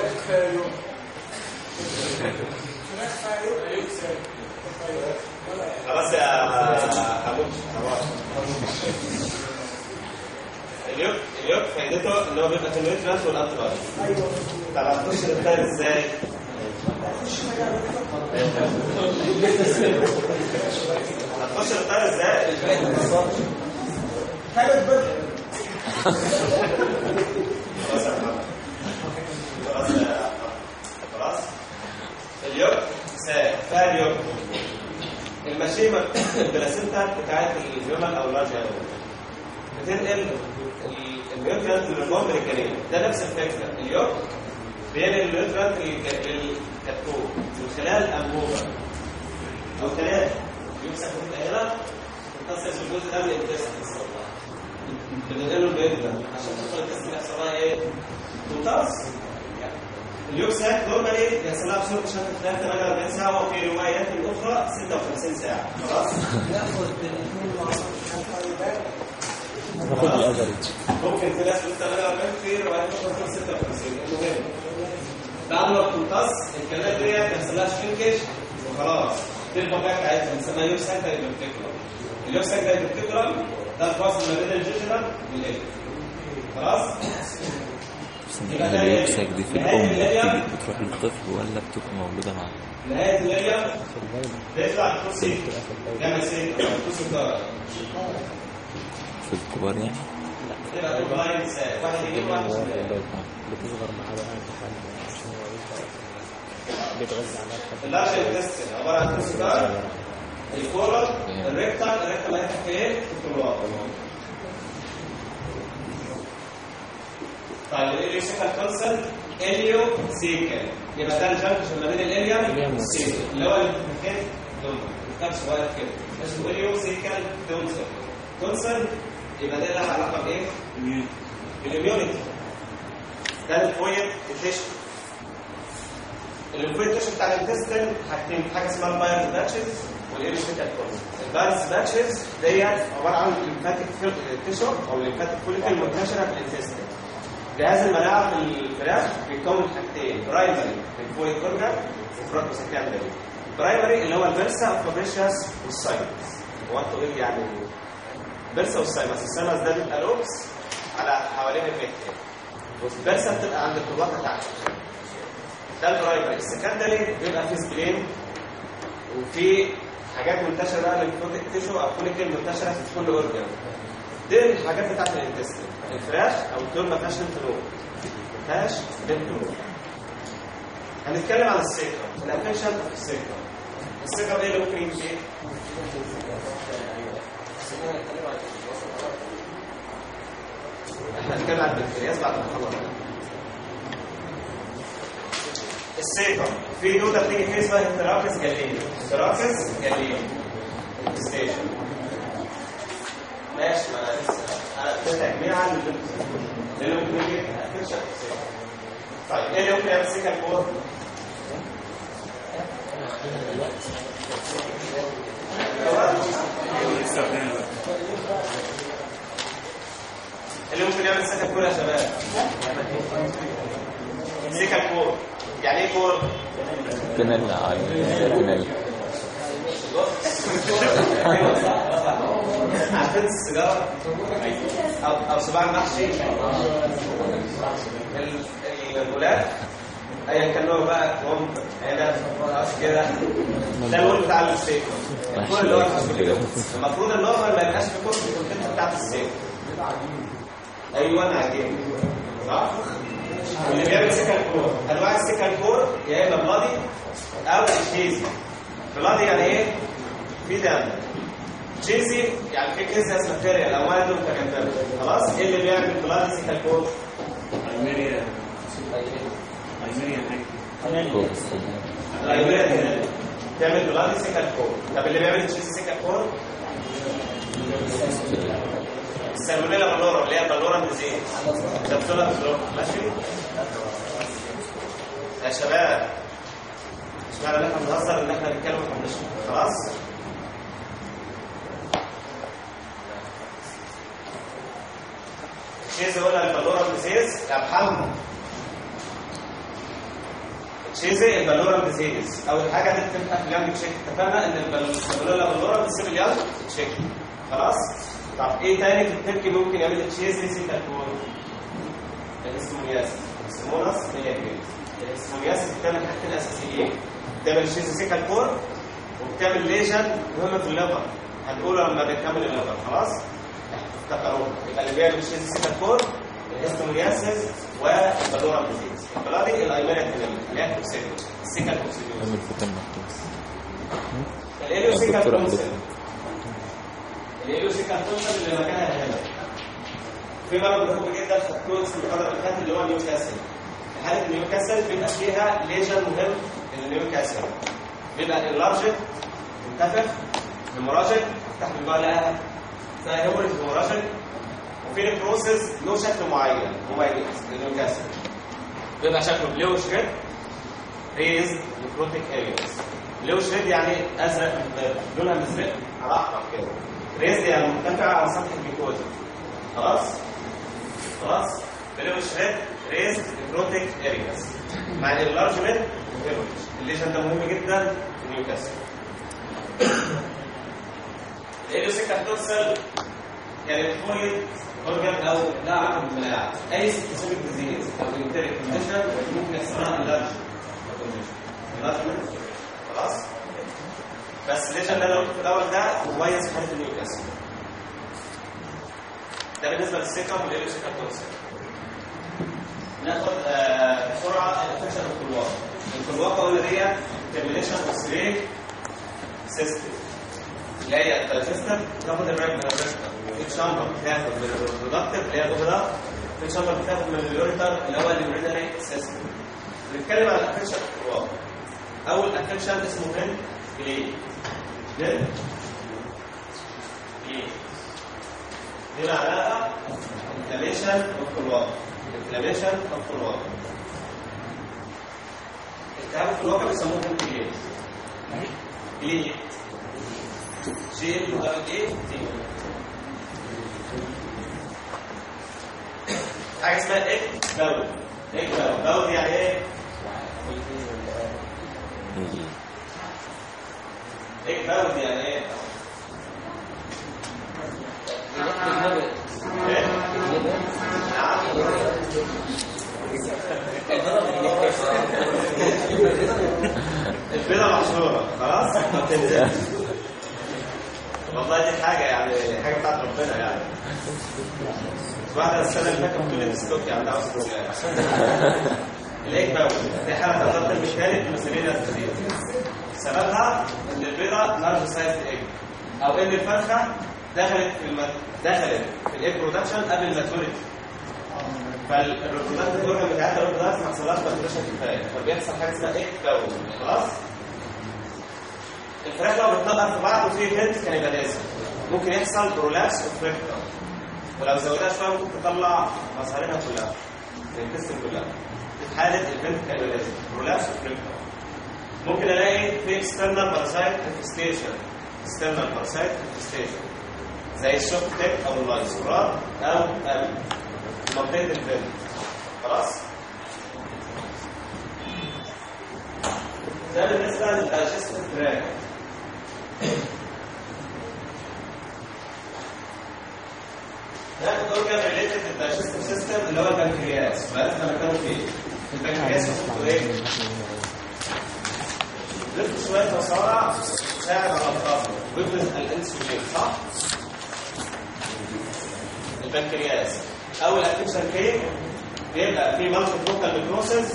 خلاص يا حمود اليوك اليوك فايدته ان هو بيبقى في النيوترانت والانتي بادي طب هتخش الثاني ازاي؟ هتخش الثاني ازاي؟ خلاص يا محمد. خلاص يا محمد. خلاص اليوك ساعة فيها اليوك المشيمة البلاسينتا بتاعت الهيومن او اللارج انيمال بتنقل النيوترينت للرقم الجنين ده نفس الفكره اليوك بينقل النيوترينت للكتكوت من خلال انبوبه او ثلاثه يمسك من هنا تصل الجزء ده من الانتستين بننقله البيض ده عشان تدخل الانتستين يحصل لها ايه؟ تمتص اليوكسات نورمالي بيحصل لها ابسوربشن في خلال 48 ساعه وفي روايات اخرى 56 ساعه خلاص ناخد الافريج ممكن في ناس لسه 48 في روايات اخرى 56 المهم بعد ما بتمتص الكلام دي بيحصل لها شرينكج وخلاص تبقى بقى بتاعتها بنسميها يوكسات دايبرتيكولار اليوكسات دايبرتيكولار ده الفاصل ما بين الجيجرال والليل خلاص بس انت اليوكساك دي في الام بتيجي بتروح للطفل ولا بتبقى موجوده معاه نهايه الليل بيطلع الكرسي جمع سين الكرسي ده في الكبار يعني تبقى البلايند ساعة. واحد يجيب واحد يشيل. بتصغر معاه بقى امتحان عشان هو يبقى بيتغذى على الخط اللارج انتستين عباره عن كرسي ده الكورال الريكتال الريكتال هيفتح في ايه؟ في الطلوع طيب الاليوسيكال كونسنت اليو سيكل يبقى ده الجنكشن ما بين الاليوم والسيكل اللي هو المكان دول كتاب صغير كده اسمه اليو سيكل دونسر كونسنت يبقى ده له علاقه بايه؟ بالاميونيتي ده الفويد التشو الانفلتريشن بتاع الانتستين حاجتين حاجه اسمها البايرس باتشز والايريثيتال كورس البايرس باتشز ديت عباره عن الليمفاتيك تيشو او الليمفاتيك فوليكل منتشره في الانتستين جهاز المناعه في الفراخ بيتكون من حاجتين برايمري الفوليك اورجان وفراك سكندري برايمري اللي هو البرسا والفابريشياس والسايمس هو انتوا ايه يعني البرسا والسايمس السايمس ده بيبقى لوبس على حوالين المكتب والبرسا بتبقى عند الطبقه تحت ده البرايمري السكندري بيبقى فيه سبلين وفي حاجات منتشره بقى للفوليك تيشو او فوليكل منتشره في كل اورجان دي الحاجات بتاعت الانتستين الفراخ او الطيور ما فيهاش ليمف ما فيهاش ليمف هنتكلم عن السكر الافكشن في السكر السكر ايه اللي ممكن يجي ايه؟ احنا هنتكلم عن البكتيرياز بعد ما نخلص السيكم في دوده بتيجي فيه اسمها انتراكس جالين انتراكس جالين ستيشن ماشي ما انا لسه انا ده تجميع عن اللي ممكن يجي افكشن طيب ايه اللي ممكن يعمل سيكل فور؟ اللي ممكن يعمل سيكل فور يا شباب سيكل فور يعني ايه فور؟ بنلا عايز بنلا عارفين السيجاره او او صباع المحشي ال- الغلاف ايا كان نوع بقى كروم عنب خلاص كده ده الورد بتاع الستيك الكور اللي هو الكوسموتيك. المفروض النورمال ما يبقاش في كور في الكونتنت بتاعت الستيك ايوه انا عجيب صح واللي بيعمل سكن كور انواع السكن كور يا اما بلادي او تشيزي بلادي يعني ايه في دم تشيزي يعني في كيسس ماتيريال او ما يدوم كمان خلاص ايه اللي بيعمل بلادي سكن كور كويس الايميريا تعمل بلادي سكن كور طب اللي بيعمل تشيزي سكن كور السالمونيلا بلورا اللي هي بلورا ديزيز كبسوله بلورا ماشي يا شباب مش معنى ان احنا بنهزر ان احنا بنتكلم عن النشر خلاص شيء زي قلنا البلورا ديزيز يا محمد تشيزي البالورا ديزيز اول حاجه دي بتبقى في اليانج تشيك اتفقنا ان البالورا بالورا بتسيب اليانج تشيك خلاص طب ايه تاني في التركي ممكن يعمل تشيزي سيتا كور الاسمونياسيس السموناس هي كده الاسمونياسيس بتعمل حاجتين اساسيين بتعمل تشيزي سيكا كور وبتعمل ليجن مهمه في الليفر هنقوله لما نكمل الليفر خلاص افتكروها يبقى اللي بيعمل تشيزي سيكا كور الهيستومياسيس والبالورا ديزيز البلادي الايمانيا التنمية اللي هي التوكسيدو السيكا توكسيدوز عامل فتن محتوس الاليوسيكا دكتور تونسل عندكم. الاليوسيكا تونسل اللي مكانها هنا في مرض مهم جدا في التونس المحاضره اللي فاتت اللي هو نيوكاسل في حاله نيوكاسل بيبقى فيها ليجن مهم للنيوكاسل بيبقى اللارجت منتفخ هيموراجيك تحت بقى لها اسمها هيموريج هيموراجيك وفي نكروسز له شكل معين مميز للنيوكاسل بيبقى شكله بلوش ريد ريز نكروتيك ارياز بلوش ريد يعني ازرق لونها مزرق على احمر كده ريز يعني مرتفعه على سطح الجلوكوز خلاص خلاص بلوش ريد ريز نكروتيك ارياز مع الانلارجمنت الليجن ده مهم جدا في نيوكاسل الاليوسيكا توصل يعني الفويد اورجان او لا علاقه بالملاعب اي سبيسيفيك ديزيز او انتريك كونديشن ممكن يحصل لها انلارج انلارجمنت خلاص بس ليش اللي انا قلت في الاول ده مميز في حاله النيوكاسل ده بالنسبه للسيكم والاليوسيكا توصل ناخد آه، بسرعه الانفكشن الكلواقه الكلواقه قلنا ديت ترمينيشن اوف سليف سيستم اللي هي الدايجستر تاخد الريب من الريكتر في شامبر بتاخد من الريبرودكتيف اللي هي الغدة في شامبر بتاخد من اليوريتر اللي هو اليورينري سيستم بنتكلم عن الافكشن في الواقع اول افكشن اسمه فين ليه ليه ليه دي معناها انفلاميشن اوف الواقع انفلاميشن اوف الواقع التهاب في الواقع بيسموه كليه كليه شيل مدرج ايه تي حاجه اسمها ايه باود ايه باود باود يعني ايه ايه باود يعني ايه ايه البيضة محشورة خلاص ما بتنزلش والله دي حاجة يعني حاجة بتاعت ربنا يعني واحدة السنة اللي فاتت بتقول لي ستوك يعني عاوز الايك باول دي حالة تضاد المثالي في مسؤولية الجديد سببها ان البيضة لارج سايز ايج او ان الفرخة دخلت في الم... دخلت في الايج برودكشن قبل الماتوريتي فالريبرودكتيف اورجن بتاعتها الريبرودكتيف ما حصلهاش ماتوريشن كفايه فبيحصل حاجه اسمها ايك باول خلاص الفراخ لو بتنقر في بعض وفي فينت كان يبقى لازم ممكن يحصل برولابس اوف ريكتر ولو زودها شويه ممكن تطلع مصارينها كلها الانتستين كلها في حاله الفينت كان يبقى لازم برولابس اوف ريكتر ممكن الاقي في اكسترنال باراسايت انفستيشن اكسترنال باراسايت انفستيشن زي الشوك تيك او اللايسورات او ال منطقه الفينت خلاص ده بالنسبه للدايجستيف تراك ناخد اورجان ريليتد للدايجستيف سيستم اللي هو البنكرياس فعرفنا مكانه فين البنكرياس اسمه ايه؟ لف شويه مصارع تساعد على الطاقه ويفرز الانسولين صح؟ البنكرياس اول اكتيفيشن فين؟ بيبقى في مالتي فوكال نيكروسيس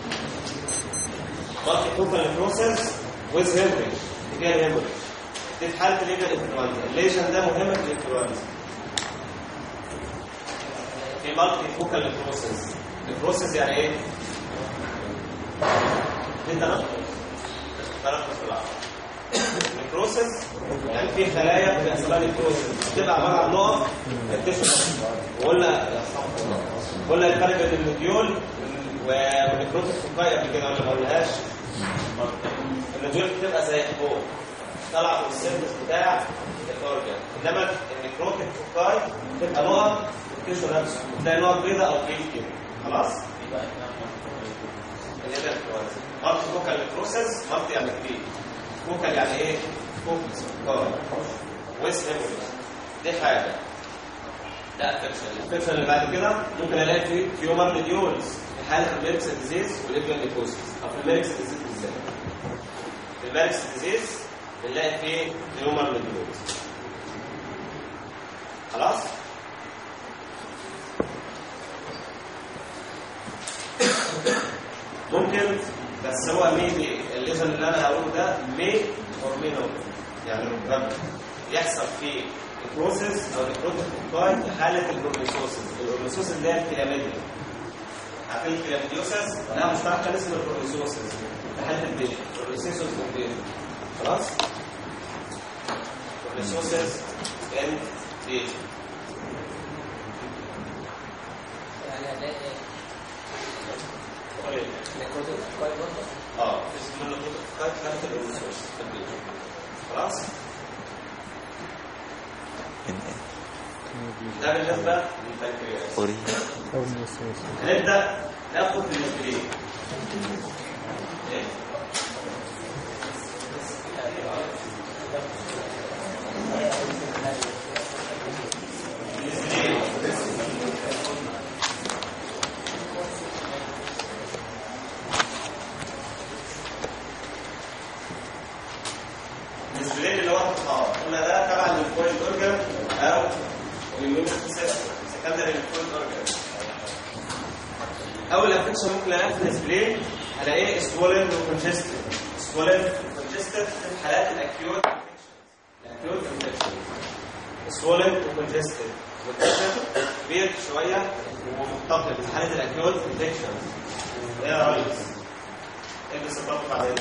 مالتي فوكال نيكروسيس ويز هيموريج اتجاه الهيموريج دي في حاله الليجن انفلونزا الليجن ده مهم في الانفلونزا في مالتي فوكال نيكروسيس نيكروسيس يعني ايه؟ دي تنفس تنفس بالعقل نيكروسيس يعني في خلايا بيحصل لها نيكروسيس بتبقى عباره عن نقط تكتشف وقلنا قلنا الفرق بين النوديول والنيكروتيك فوكاي قبل كده ولا ما قلناهاش النوديول بتبقى زي فوق طالعه من السيرفس بتاع الاورجن انما النيكروتيك فوكاي بتبقى نقط التيشو نفسه تلاقي نقط بيضاء او كيف كده خلاص اليد انفلونزا مالتي فوكال نكروسس مالتي يعني كبير فوكال يعني ايه فوكس اه ويس هيموريج دي حاجه ده افكشن الافكشن اللي بعد كده ممكن الاقي فيه تيومر لديولز في حاله الميركس ديزيز والابيان نيكروسس او في الميركس ديزيز بالذات في الميركس ديزيز بنلاقي فيه تيومر لديولز خلاص ممكن بس هو ميبي الليزن اللي انا هقوله ده مي اور مي نوت يعني ربما يحصل في البروسيس او البروتوكول في حاله البروميسوسس البروميسوسس اللي هي الكلاميديا عارفين الكلاميديوسس لها مشترك كان اسمه البروميسوسس في حاله البيت البروميسوسس في البيت خلاص البروميسوسس ان بيت يعني هنلاقي طيب. نيكروتيك كويس برضه اه اسمه البروتوكول في حاله البروميسوسس في البيت خلاص ان ده بالنسبه للبنكرياس اوري أو النصوص هنبدا ناخد الاسبرين إيه؟ الإسبرين. الاسبرين اللي هو الطحال قلنا ده تبع للكويل اورجان او الاميون سيستم سكندري للكويل اورجان اول افكشن ممكن الاقيها في الاسبرين هلاقيه سوولن وكونجستد سوولن وكونجستد في الحالات الاكيوت الاكيوت انفكشن سوولن وكونجستد والكونجستد كبير شويه ومنتقل في حاله الاكيوت انفكشن ايه يا ريس؟ ايه اللي سببه بعدين؟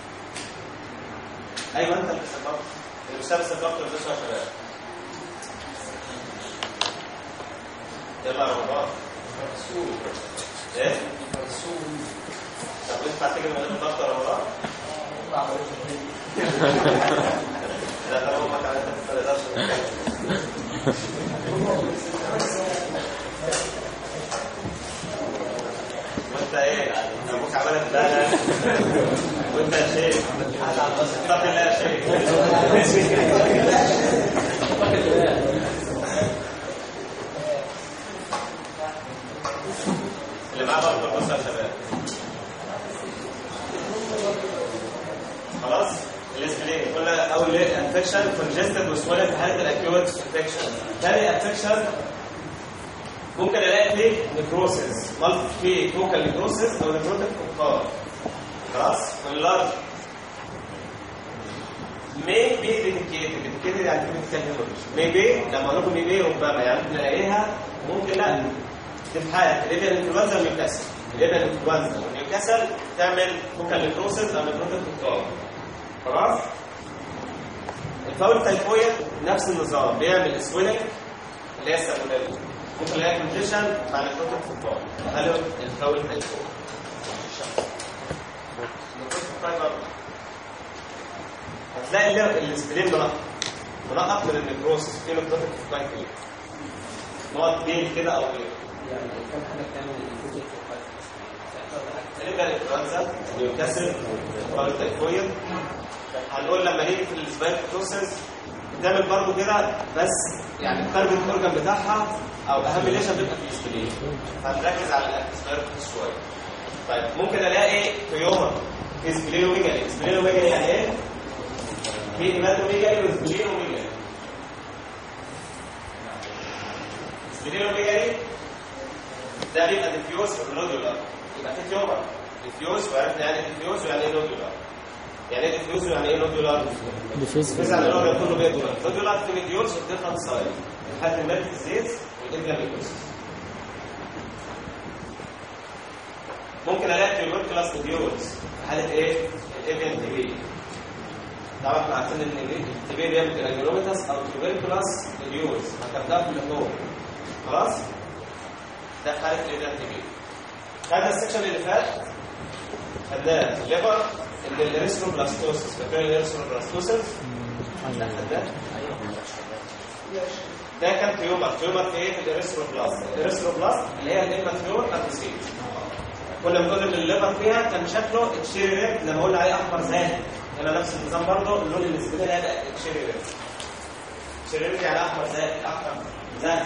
ايوه انت اللي سببت الاستاذ سببت ولا يا شباب يلا يا رمضان ايه طب ينفع تيجي من غير ضغط يا رمضان لا طب امك على انت ما تقدرش وانت ايه ابوك عملك ده وانت يا شيخ اتق الله يا شيخ اللي معاه برضه بص يا شباب خلاص الاسبلين قلنا اول انفكشن كونجستد وسوالف في حاله الاكيوت انفكشن ثاني انفكشن ممكن الاقي فيه نكروسيس مالتي في فوكال نكروسيس او نكروتيك فقار خلاص واللارج مي بي ديديكيتد ديديكيتد يعني كلمه هيموريج مي بي لما اقول لكم مي بي ربما يعني ممكن الاقيها ممكن لا دي في حاله الابيا الانفلونزا والنيوكاسل الابيا الانفلونزا والنيوكاسل تعمل فوكال نكروسيس او نكروتيك فقار خلاص الفاول تايفويد نفس النظام بيعمل سويلنج اللي هي السالمونيلا ممكن الاقي كونجيشن مع نكروتيك فقار هل الفاول تايفويد هتلاقي اللي الاسبرين منقط منقط من النكروسس في نكروتيك فقار كبير نقط بين كده او غيره يعني كم حاجة بتعمل النيكروتيك تقريبا الانفلونزا نيوكاسل فاول تايفويد هنقول لما نيجي في السبايكوتوسس بتعمل برضه كده بس يعني التارجت اورجان بتاعها او اهم ليشن بيبقى في الاسبرين هنركز على الاسبايكوتوس شويه طيب ممكن الاقي تيومر اسبلينوميجالي اسبلينوميجالي يعني ايه؟ في هيماتوميجالي واسبلينوميجالي اسبلينوميجالي ده بيبقى ديفيوز نودولار يبقى في تيومر ديفيوز وعرفنا يعني ايه ديفيوز ويعني ايه نودولار يعني ايه ديفيوز ويعني ايه نودولار ديفيز بس على الاورجن كله بيدولار نودولار في مديولز وديفرنت سايز لحد الملك الزيت والانفلاميكوس ممكن الاقي تيوبركلاس مديولز في حاله ايه؟ الايفن تي بي طبعا احنا عارفين ان التي بي بيعمل جرانيولوميتاس او تيوبركلاس مديولز هكتبناها في اللي خلاص؟ ده في حاله الايفن تي بي خدنا السكشن اللي فات خدناه في الليفر ان الاريثروبلاستوسس فاكرين الاريثروبلاستوسس ده خدناه ده كان تيومر تيومر في ايه في الاريثروبلاست الاريثروبلاست اللي هي الاماتيور ارتيسيل كنا بنقول ان الليفر فيها كان شكله الشيري ريد زي ما قلنا عليه احمر زاهي هنا نفس النظام برضه اللون الاسبرين هيبقى الشيري ريد الشيري ريد يعني احمر زاهي احمر زاهي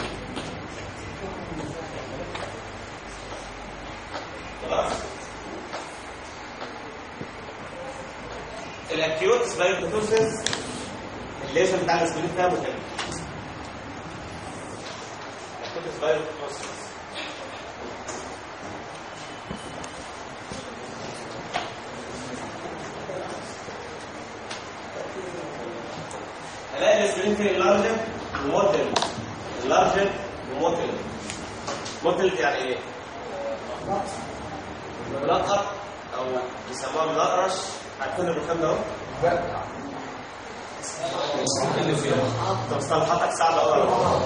خلاص الاكيوت سبايروكوتوسيس الليجن بتاع الاسبرين فيها مهم الاكيوت سبايروكوتوسيس هلاقي الاسبرين فيه لارجر وموتل لارجر وموتل موتل يعني ايه؟ ملقط او بيسموها ملقرش عارفين الرخام ده اهو؟ مصطلحاتك صعبه قوي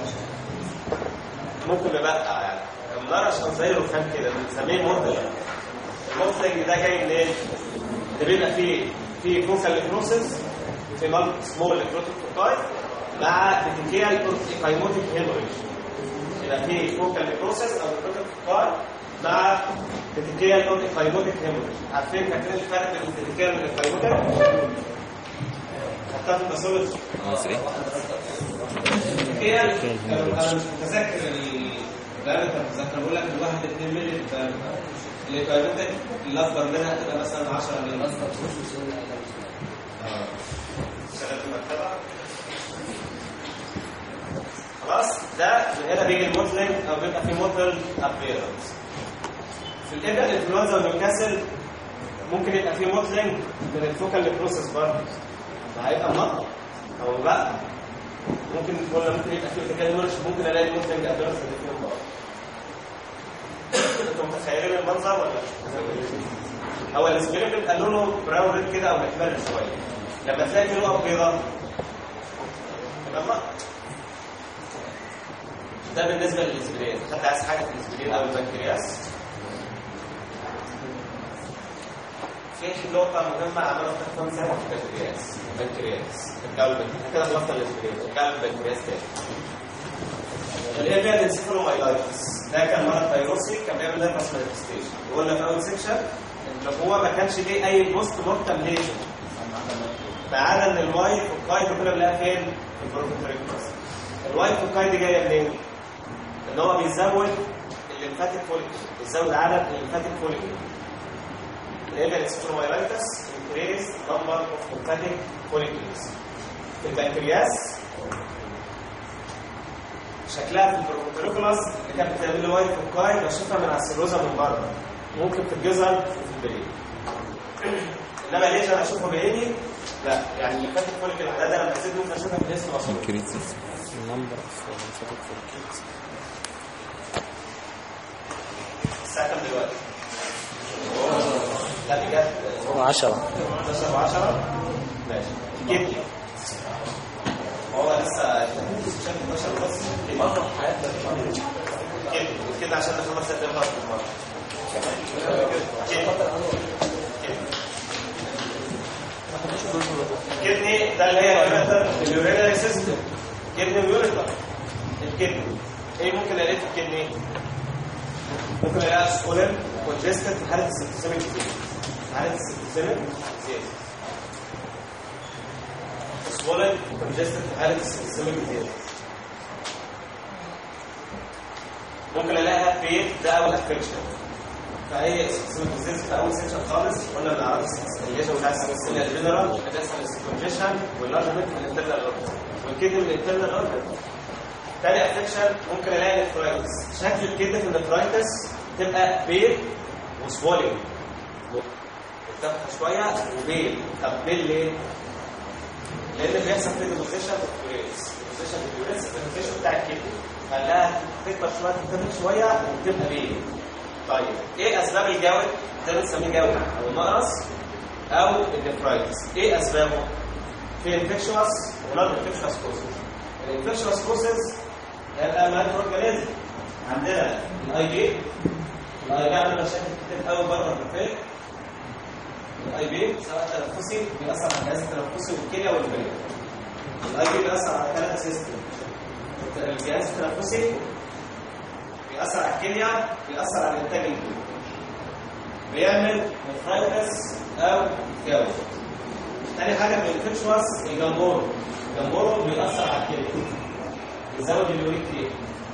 ممكن نبقى يعني المرش او زي الرخام كده بنسميه موتل الموتلنج ده جاي منين؟ ده بيبقى فيه فيه فوكال نكروسس في مالك سمول نكروتيك فوكاي مع بتيكيال ايكايموتيك هيموريج يبقى فيه فوكال نكروسس او نكروتيك فوكاي مع بتيكيال نوت ايكايموتيك هيموريج عارفين فاكرين الفرق بين البتيكيال والايكايموتيك؟ خدتها في الباثولوجي مصري البتيكيال انا مش متذكر ال- لا انت متذكر بقول لك الواحد 2 مللي الايكايموتيك الاكبر منها تبقى مثلا 10 مللي شغلت المكتبة خلاص ده من هنا بيجي الموتلنج او بيبقى فيه موتل ابيرنس في الابر الانفلونزا والنيوكاسل ممكن يبقى فيه موتلنج من الفوكال بروسيس برضه ما هيبقى منطق او بقى ممكن ولا ممكن يبقى فيه ارتكال مرش ممكن الاقي موتلنج ابيرنس الاثنين بعض انتوا متخيلين المنظر ولا هو الاسبرين بيبقى لونه براون ريد كده او محمر شويه لما تلاقي فيه نقط بيضاء يبقى ملقط. ده بالنسبه للاسبرين حد عايز حاجه في الاسبرين او البنكرياس في نقطة مهمة عملوا تحتهم سنة في البنكرياس البنكرياس الجو البنكرياس كده خلصنا الاسبرين الجو البنكرياس تاني اللي هي فيها الانسيفالومايلايتس ده كان مرض فيروسي كان بيعمل نيرفس مانيفستيشن وقلنا في اول سيكشن ان هو ما كانش ليه اي بوست مورتم ليجن ما عدا ان الواي فوكاي كنا بنلاقيها فين؟ في البروتوتريكوس الواي فوكاي دي جايه منين؟ ان هو بيزود الليمفاتيك فوليكل بيزود عدد الليمفاتيك فوليكل اللي هي الاسبرومايلايتس increase number of lymphatic follicles في البنكرياس شكلها في البروتوتريكولاس اللي كانت بتعمل لي وايت فوكاي بشوفها من على السيروزا من بره ممكن في الجزر وفي البريد انما ليش انا اشوفه بعيني لا يعني اللي فاتت كل العدد انا بحسب ممكن اشوفها بالاسم بسيط انكريتس النمبر اوف lymphatic follicles الساعه كام دلوقتي؟ لا بجد 10 11 و10 ماشي الكدني هو لسه شايف 11 بس مره في حياتنا الكدني الكدني عشان نخلص قد ايه في المره الكدني ده اللي هي اليورينري سيستم كدني ويوريتر الكدني ايه ممكن الاقي في الكدني ممكن الاقيها سكولن كونجستد في حاله السيستميك ديزيز في حاله السيستميك ديزيز سكولن كونجستد في حاله السيستميك ديزيز ممكن الاقيها في ده اول افكشن فهي السيستميك ديزيز في اول سيكشن خالص قلنا بنعرف الليجن بتاع السيستم الجنرال بتحصل الكونجيشن واللارجمنت في الانترنال اورجن والكدني من الانترنال اورجن تاني افكشن ممكن الاقي نفرايتس شكل الكدني في النفرايتس تبقى بيل وسوالينج تفتح شويه وبيل طب بيل ليه؟ لان بيحصل في ديبوزيشن اوف كوريس ديبوزيشن اوف كوريس الديبوزيشن بتاع الكدني خلاها تكبر شويه تتفتح شويه وتبقى بيل طيب ايه اسباب الجوع ده بنسميه جوع او النقرس او النفرايتس ايه اسبابه في انفكشوس ونون انفكشوس كوزز الانفكشوس كوزز هيبقى مايكرو اورجانيزم عندنا الاي بي الاي بي عندنا مشاكل كتير قوي بره الرفاق الاي بي سواء تنفسي بيأثر على الجهاز التنفسي والكليه والبريد الاي بي بيأثر على ثلاث سيستم الجهاز التنفسي بيأثر على الكليه بيأثر على الانتاج البولي بيعمل نفرايتس او جو تاني حاجه من الانفكشوس الجمبورو الجمبورو بيأثر على الكلى بيزود اليوريك فيه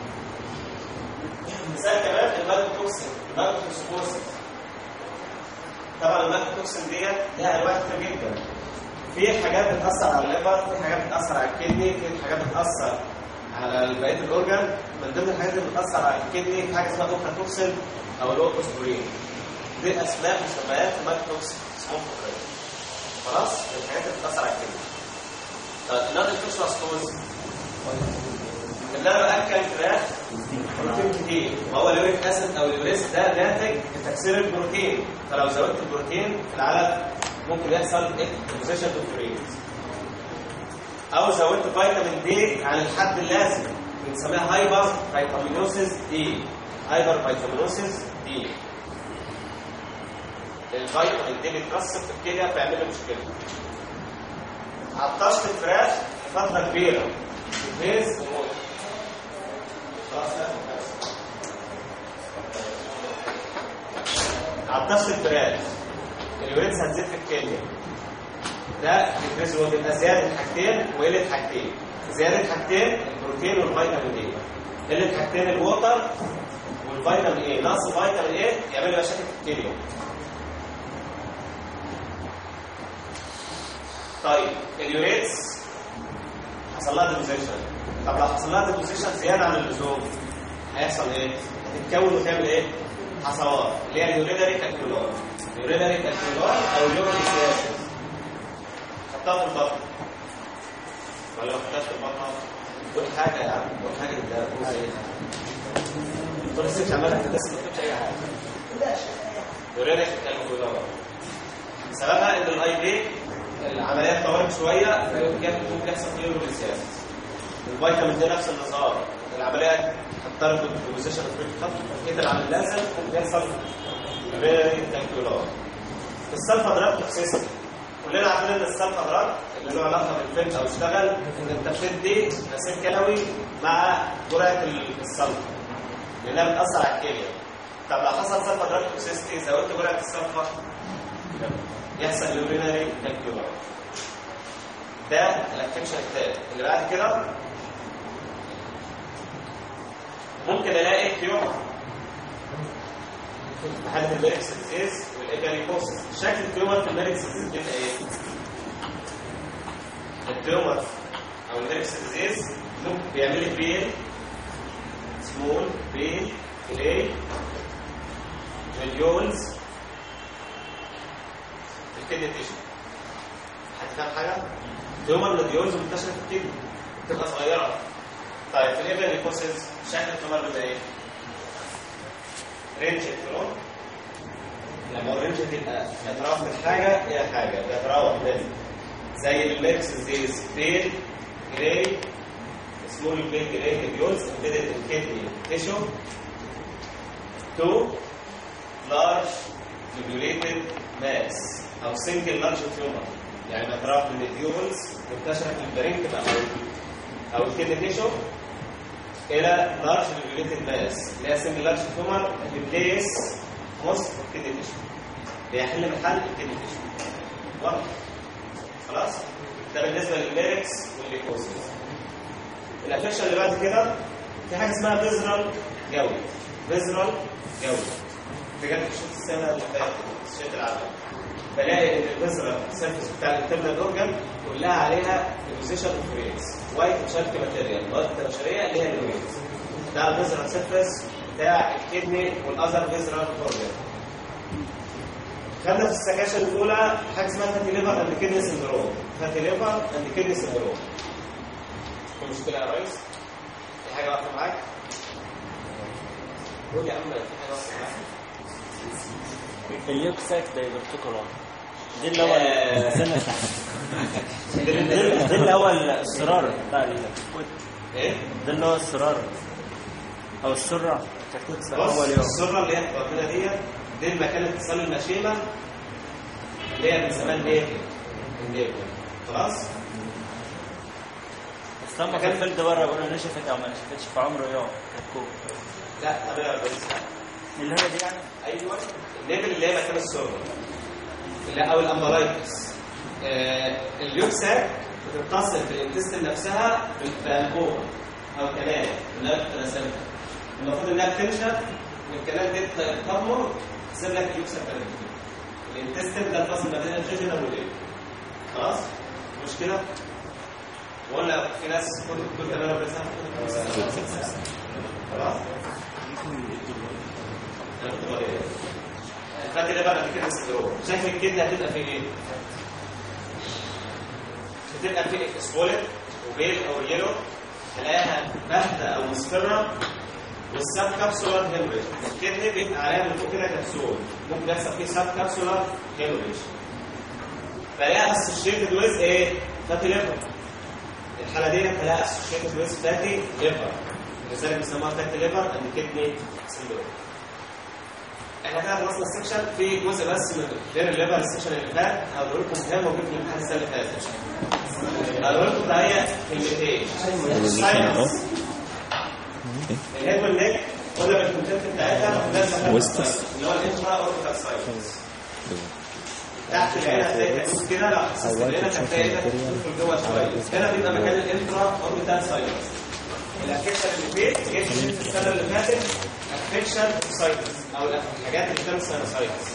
مثال كمان المالتوكسين المالتوكسيكوسيس طبعا المالتوكسين ديت لها انواع كتير جدا في حاجات بتأثر على الليفر في حاجات بتأثر على الكدني في حاجات بتأثر على بقيه الاورجان من ضمن الحاجات اللي بتأثر على الكدني في حاجه اسمها اوكاتوكسين او الاوكوسبورين دي اسماء مسميات المالتوكسين اسمهم فقريه خلاص الحاجات اللي بتأثر على الكدني طيب النار الفيشوس كوز اللي انا باكل فراخ بروتين كتير وهو اليوريك اسيد او اليوريس ده ناتج لتكسير البروتين فلو زودت البروتين في العلف ممكن يحصل اكسبوزيشن تو او زودت فيتامين دي عن الحد اللازم بنسميها هايبر فيتامينوسيس دي هايبر فيتامينوسيس دي الفيتامين دي بيترسب في الكليه فيعمل له مشكله عطشت الفراخ لفتره كبيره الفيز وموت خلاص لا خلاص. عطشت الفراخ اليوريتس هتزيد في الكليه ده الفيز هو بيبقى زياده حاجتين وقله حاجتين زياده حاجتين البروتين والفيتامين دي قله حاجتين الووتر والفيتامين ايه نقص فيتامين ايه يعمل لي مشاكل في الكليه طيب اليوريتس حصل لها ديبوزيشن طب لو حصل لها ديبوزيشن زياده عن اللزوم هيحصل ايه؟ هتتكون وتعمل ايه؟ حصوات اللي هي اليورينري كالكولار اليورينري كالكولار او اليورينري سياسيس حطها في البطن ولا لو حطها في البطن قول حاجه يا عم قول حاجه ده قول اي حاجه انت لسه مش عمال تدرس ما تكتبش اي حاجه يورينري كالكولار سببها ان الاي بي العمليه اتطورت شويه ممكن يحصل فيه سياسيس الفيتامين دي نفس النظام العمليه هتضرب البوزيشن في الخط كده العمل لازم ممكن يحصل ريكتانكولار السلفا دراج توكسيسيتي كلنا عارفين ان السلفا دراج اللي له علاقه بالفيلم او اشتغل ان انت بتدي نسيج كلوي مع جرعه السلفا لانها بتاثر على الكليه طب لو حصل سلفا دراج توكسيسيتي زودت جرعه السلفا يحصل يورينري كالكولار ده الافكشن الثالث اللي بعد كده ممكن الاقي تيومر في حاله الميركس ديزيز والايجاليكوسيس شكل التيومر في الميركس ديزيز بيبقى ايه؟ التيومر او الميركس ديزيز ممكن بيعمل لي بين سمول بين كلي مليونز الكدني تيشو هتفهم حاجه؟ تيومر نوديولز منتشره في الكدني بتبقى صغيره طيب في الايفريكوسيس شكل التيومر بيبقى ايه؟ رينج التيومر لما الرينج تبقى بيتراوح من حاجه الى حاجه بيتراوح من زي الميكس ديز بيل جراي سمول بيل جراي نوديولز امبيدد الكدني تيشو تو لارج نوديوليتد ماس او سنجل لارج تيومر يعني بيتراوح من الديوبلز منتشره في البرينكما او او الكدني تيشو الى لارج نوديوليتد ماس اللي هي سنجل لارج تيومر ريبليس موست الكدني تيشو بيحل محل الكدني تيشو واضح خلاص ده بالنسبه للميركس والليكوسيس الافكشن اللي بعد كده في حاجه اسمها فيزرال جوي فيزرال جوي بجد شفت السنه اللي فاتت الشيت العمل بلاقي ان الفيزرال سيرفيس بتاع الانترنال اورجان كلها عليها البوزيشن اوف ريتس وايت شارك ماتيريال مواد البشريه اللي هي الريتس ده الفيزرال سيرفيس بتاع الكدني والاذر فيزرال اورجان خدنا في السكاشن الاولى حاجه اسمها فاتي ليفر اند كدني سندروم فاتي ليفر اند كدني سندروم في مشكله يا ريس في حاجه واقفه معاك قول يا عم في حاجه واقفه معاك اليوكساك دايفرتيكولار دي اللي هو آه. السنة دي دي اللي هو السرار بتاع الكوت ايه ده اللي هو السرار او السرة ككوت بص اول يوم السره اللي هي ربنا ديت دي المكان اتصال المشيمه اللي هي بنسميها النيفل النيفل خلاص بس لما في الفيلد بره بيقولوا نشفت او ما نشفتش في عمره يوم كتكوت لا 48 ساعه اللي هي دي يعني ايوه النيفل اللي هي مكان السرعه لا او الامبلايتس آه اليوكساك بتتصل بالانتستين نفسها بانبوبه او كنال كنال بتتسلسل المفروض انها بتنشف والكنال دي تضمر تسيب لك اليوكساك الانتستين ده الفصل ما بين الجيجنال والايه خلاص مش كده ولا في ناس كل كل كمان بتسمع خلاص أنا كنت بقول إيه؟ فاكر ده بقى كده سندروم شكل الكدنه هتبقى فيه ايه؟ بتبقى فيه سبولت وبيل او يلو تلاقيها باهته او مصفره والسب كابسولار هيموريج الكدنه بيبقى عليها من فوق كده كبسول ممكن يحصل فيه سب كابسولار هيموريج فلاقيها اسوشيتد ويز ايه؟ فاتي ليفر الحاله دي تلاقيها اسوشيتد ويز فاتي ليفر لذلك بيسموها فاتي ليفر اند كدني سندروم احنا كده خلصنا السكشن في جزء بس من غير الليفر السكشن اللي فات هقول لكم كام موجود في الامتحان السنه اللي فاتت هقول لكم ده هي كلمتين ساينس الهيد والنيك قلنا بالكونتنت بتاعتها لازم ويستس. اللي هو الانترا اوربيتال ساينس تحت العين هتلاقي تدوس كده لو حسست العين هتلاقي ايدك تدخل جوه شويه هنا بيبقى مكان الانترا اوربيتال ساينس الافكشن اللي فات جيت في السنه اللي فاتت افكشن ساينس او الحاجات اللي بتعمل ساينسايتس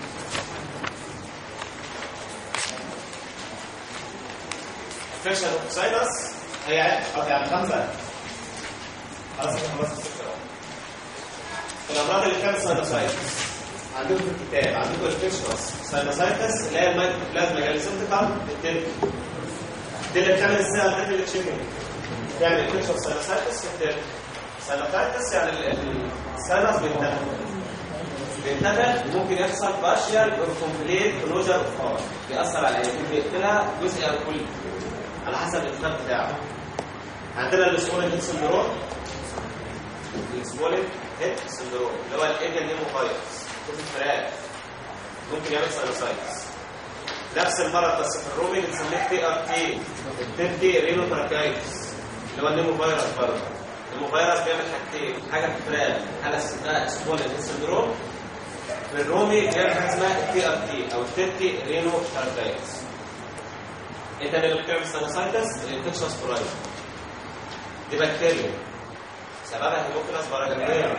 افكشن ساينس هي قطع يعني خمسه خلاص احنا خلصنا الفكره اهو. الامراض اللي بتعمل ساينسايتس عندكم في الكتاب عندكم الفيشنس ساينسايتس اللي هي المايكروبلازما جاليسيمتيكال التلك دي اللي بتعمل السنه اللي اللي تشيكن بتعمل الفيشنس ساينسايتس في التلك ساينسايتس يعني ال- ال- الساينس بينتفخ بينتفخ وممكن يحصل بارشيال اور كومبليت كلوجر اوف هارت بيأثر على العين ممكن يقتلها جزء او كل على حسب الانتفاخ بتاعه عندنا الاسبولين هيد سندروم الاسبولين هيد سندروم اللي هو الايديا نيموفايروس كل الفراق ممكن يعمل ساينوسايتس نفس المرض بس في الرومي بنسميه تي ار تي التنتي رينو تراكايتس اللي هو النيموفايروس برضه النيموفايروس بيعمل حاجتين حاجه في الفراق حاله اسمها اسبولين هيد سندروم في الرومي بيعمل حاجه اسمها التي ار تي او التنتي رينو تراكايتس ايه تاني اللي بتعمل ساينوسايتس الانفكشن سبورايد دي بكتيريا سببها هيموكلاس باراجمير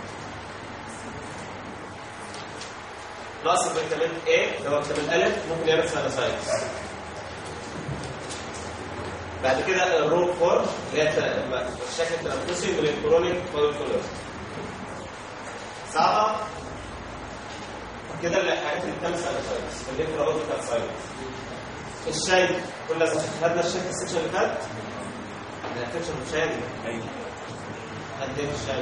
نقص فيتامين A اللي هو فيتامين أ ممكن يعمل ساينوسايتس بعد كده الرو فور اللي هي الشكل التنفسي من الكرونيك فوليكولر صعبة كده الحاجات اللي بتعمل ساينوسايتس اللي هي بتاع ساينس الشاي كنا خدنا الشاي في السكشن اللي فات ما تكتبش الشاي ايوه قد ايه الشاي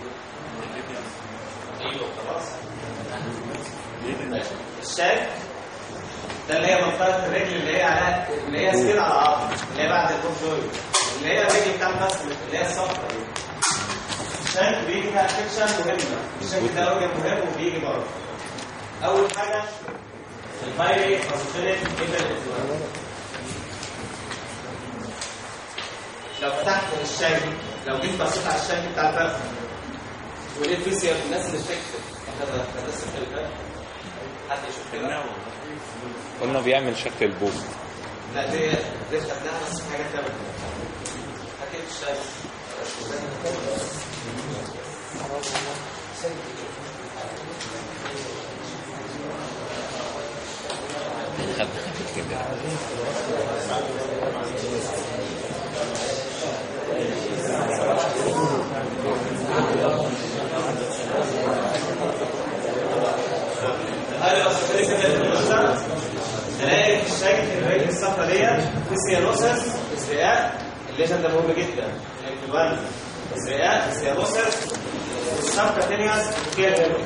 ايوه خلاص ماشي. الشاي ده اللي هي منطقه الرجل اللي هي على اللي هي سكين على عظم اللي هي بعد البوب جوينت اللي هي الرجل بتاع البسمة اللي هي الصفرا دي الشاي بيجي فيها سكشن مهمه الشاي ده راجل مهم وبيجي برضه اول حاجه الفايري فاسوجينيك انفلونزا لو فتحت الشاي لو جيت بصيت على الشاي بتاع الفرخ ولقيت فيه سير الناس اللي اشتكت احنا ده ده السكه اللي فات حد يشوف كده قلنا بيعمل شكل البوم لا دي دي خدناها بس في حاجه ثانيه حكيت الشاي خد خفيف كده هذا بس كده كده النقطة. نلاقي في الشاي في الرجل الصفرا ديت في سيانوسس استياء الليجن ده مهم جدا الانفلونزا استياء سيانوسس والسبكتينيوس كيال هيموريج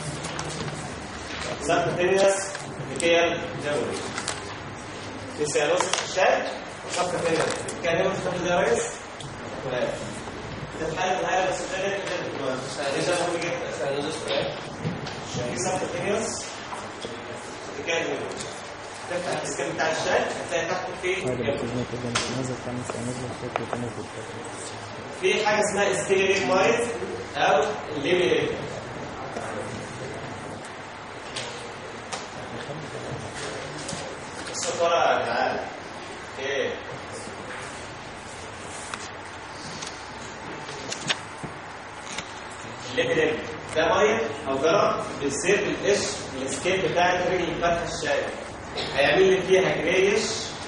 سبكتينيوس كيال هيموريج في سيانوسس في الشاي وسبكتينيوس كيال هيموريج تاخد ده يا ريس ولا تتحل الحاله بس ده ليجن مهم جدا في سبكتينيوس كيال هيموريج تفتح السكان بتاع الشاي هتلاقي تحت فيه هذا بتجمع كده مش نازل خمس أو نازل ست وتنازل في حاجه اسمها ستيريك مايز او ليمينيت الصوت ورا يا جدعان ايه الليفل ده ميه او جرى بيصير القش السكيل بتاعت رجل الفتحه الشاي هيعمل لي فيها جريش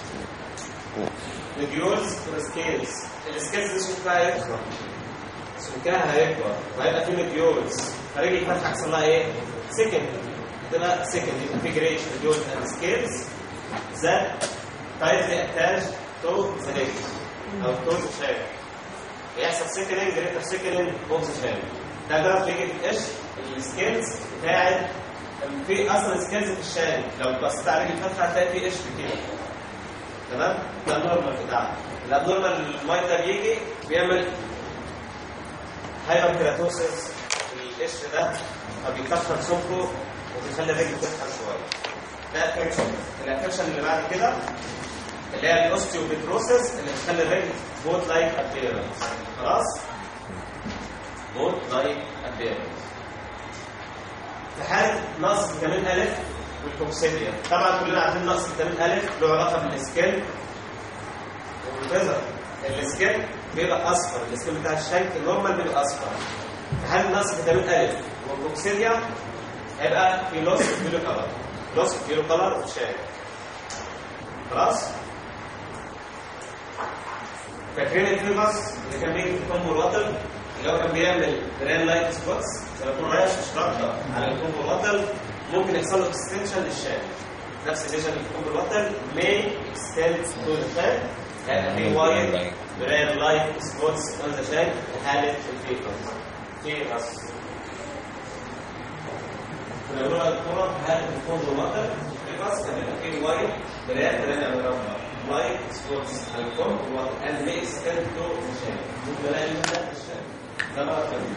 نوديولز وسكيلز السكيلز دي سمكها هيكبر سمكها هيكبر وهيبقى فيه نوديولز فرجل الفتحه هيحصل لها ايه؟ سكند تبقى سكند يبقى في جريش نوديولز اند سكيلز that tightly attached to the leg او to the shaft يحصل سكننج جريتر سكننج اوف ذا شاف ده جرب بيجي في القش السكيلز بتاعت في اصلا سكيلز في الشارع لو بصيت على رجل الفتحه هتلاقي في قش كده تمام ده النورمال بتاعها الابنورمال الماي ده بيجي بيعمل هايبر كيراتوسيس في القش ده فبيكسر سمكه وبيخلي الرجل تتخن شويه ده افكشن الافكشن اللي بعد كده اللي هي الاوستيوبيتروسيس اللي بتخلي الرجل بوت لايك ابيرنس خلاص بوت لايك ابيرنس في حاله نقص فيتامين الف والكوكسيديا طبعا كلنا عارفين نقص فيتامين الف له علاقه بالسكين والفيزر السكين بيبقى اصفر السكين بتاع الشنك النورمال بيبقى اصفر في حاله نقص فيتامين الف والكوكسيديا هيبقى في لوس فيلو كلر لوس فيلو كلر شاي خلاص فاكرين الفيبس اللي كان بيجي في الكومبو الوتر اللي هو كان بيعمل برين لايت سبوتس لما يكون رايح اشتراك على الكومبو الوتر ممكن يحصل له اكستنشن للشاي نفس الليجن اللي في الكومبو الوتر may extend to the fan هيبقى في وايد برين لايت سبوتس اون ذا شاي في حاله الفيبس فيبس كنا بنقول على الكوره في حاله الكومبو الوتر الفيبس كان بيبقى فيه وايد برين برين على لايت سبوتس على الكومبو الوتر and may extend to the شاي ممكن الاقي منها الشاي ده بقى الفيبس.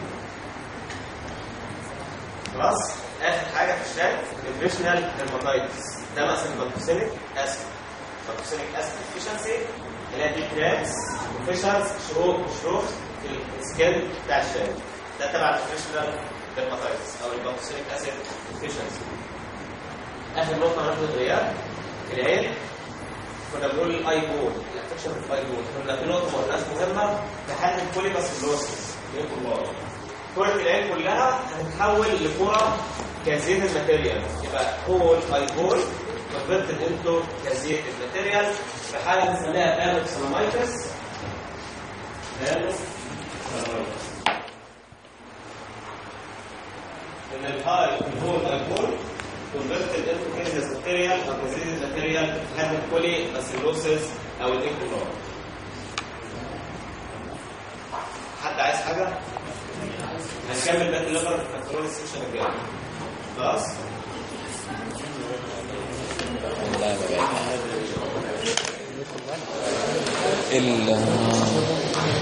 خلاص اخر حاجه في الشاي نيوتريشنال هيرماتايتس ده مثلا باتوسينيك اسيد باتوسينيك اسيد افشنسي اللي هي دي كرابس وفيشرز شروط شروط في السكين بتاع الشاي ده تبع النيوتريشنال هيرماتايتس او الباتوسينيك اسيد افشنسي اخر نقطه هناخد غياب العين كنا بنقول الاي بول الافكشن في الاي بول كنا في نقطه ما قلناش مهمه في حاله الكوليباسيلوسيس كرة العين كلها هتتحول لكرة كازيت الماتيريال يبقى هول اي هول converted into كازيت الماتيريال في حالة بنسميها بانوك سلامايتس بانوك سلامايتس ان الهاي الهول اي هول converted into كازيت الماتيريال او كازيت الماتيريال في حالة الكولي باسيلوسيس او الايكولار حد عايز حاجة؟ هنكمل بقى الليفر في الكنترول السيشن الجاي خلاص لا لا ال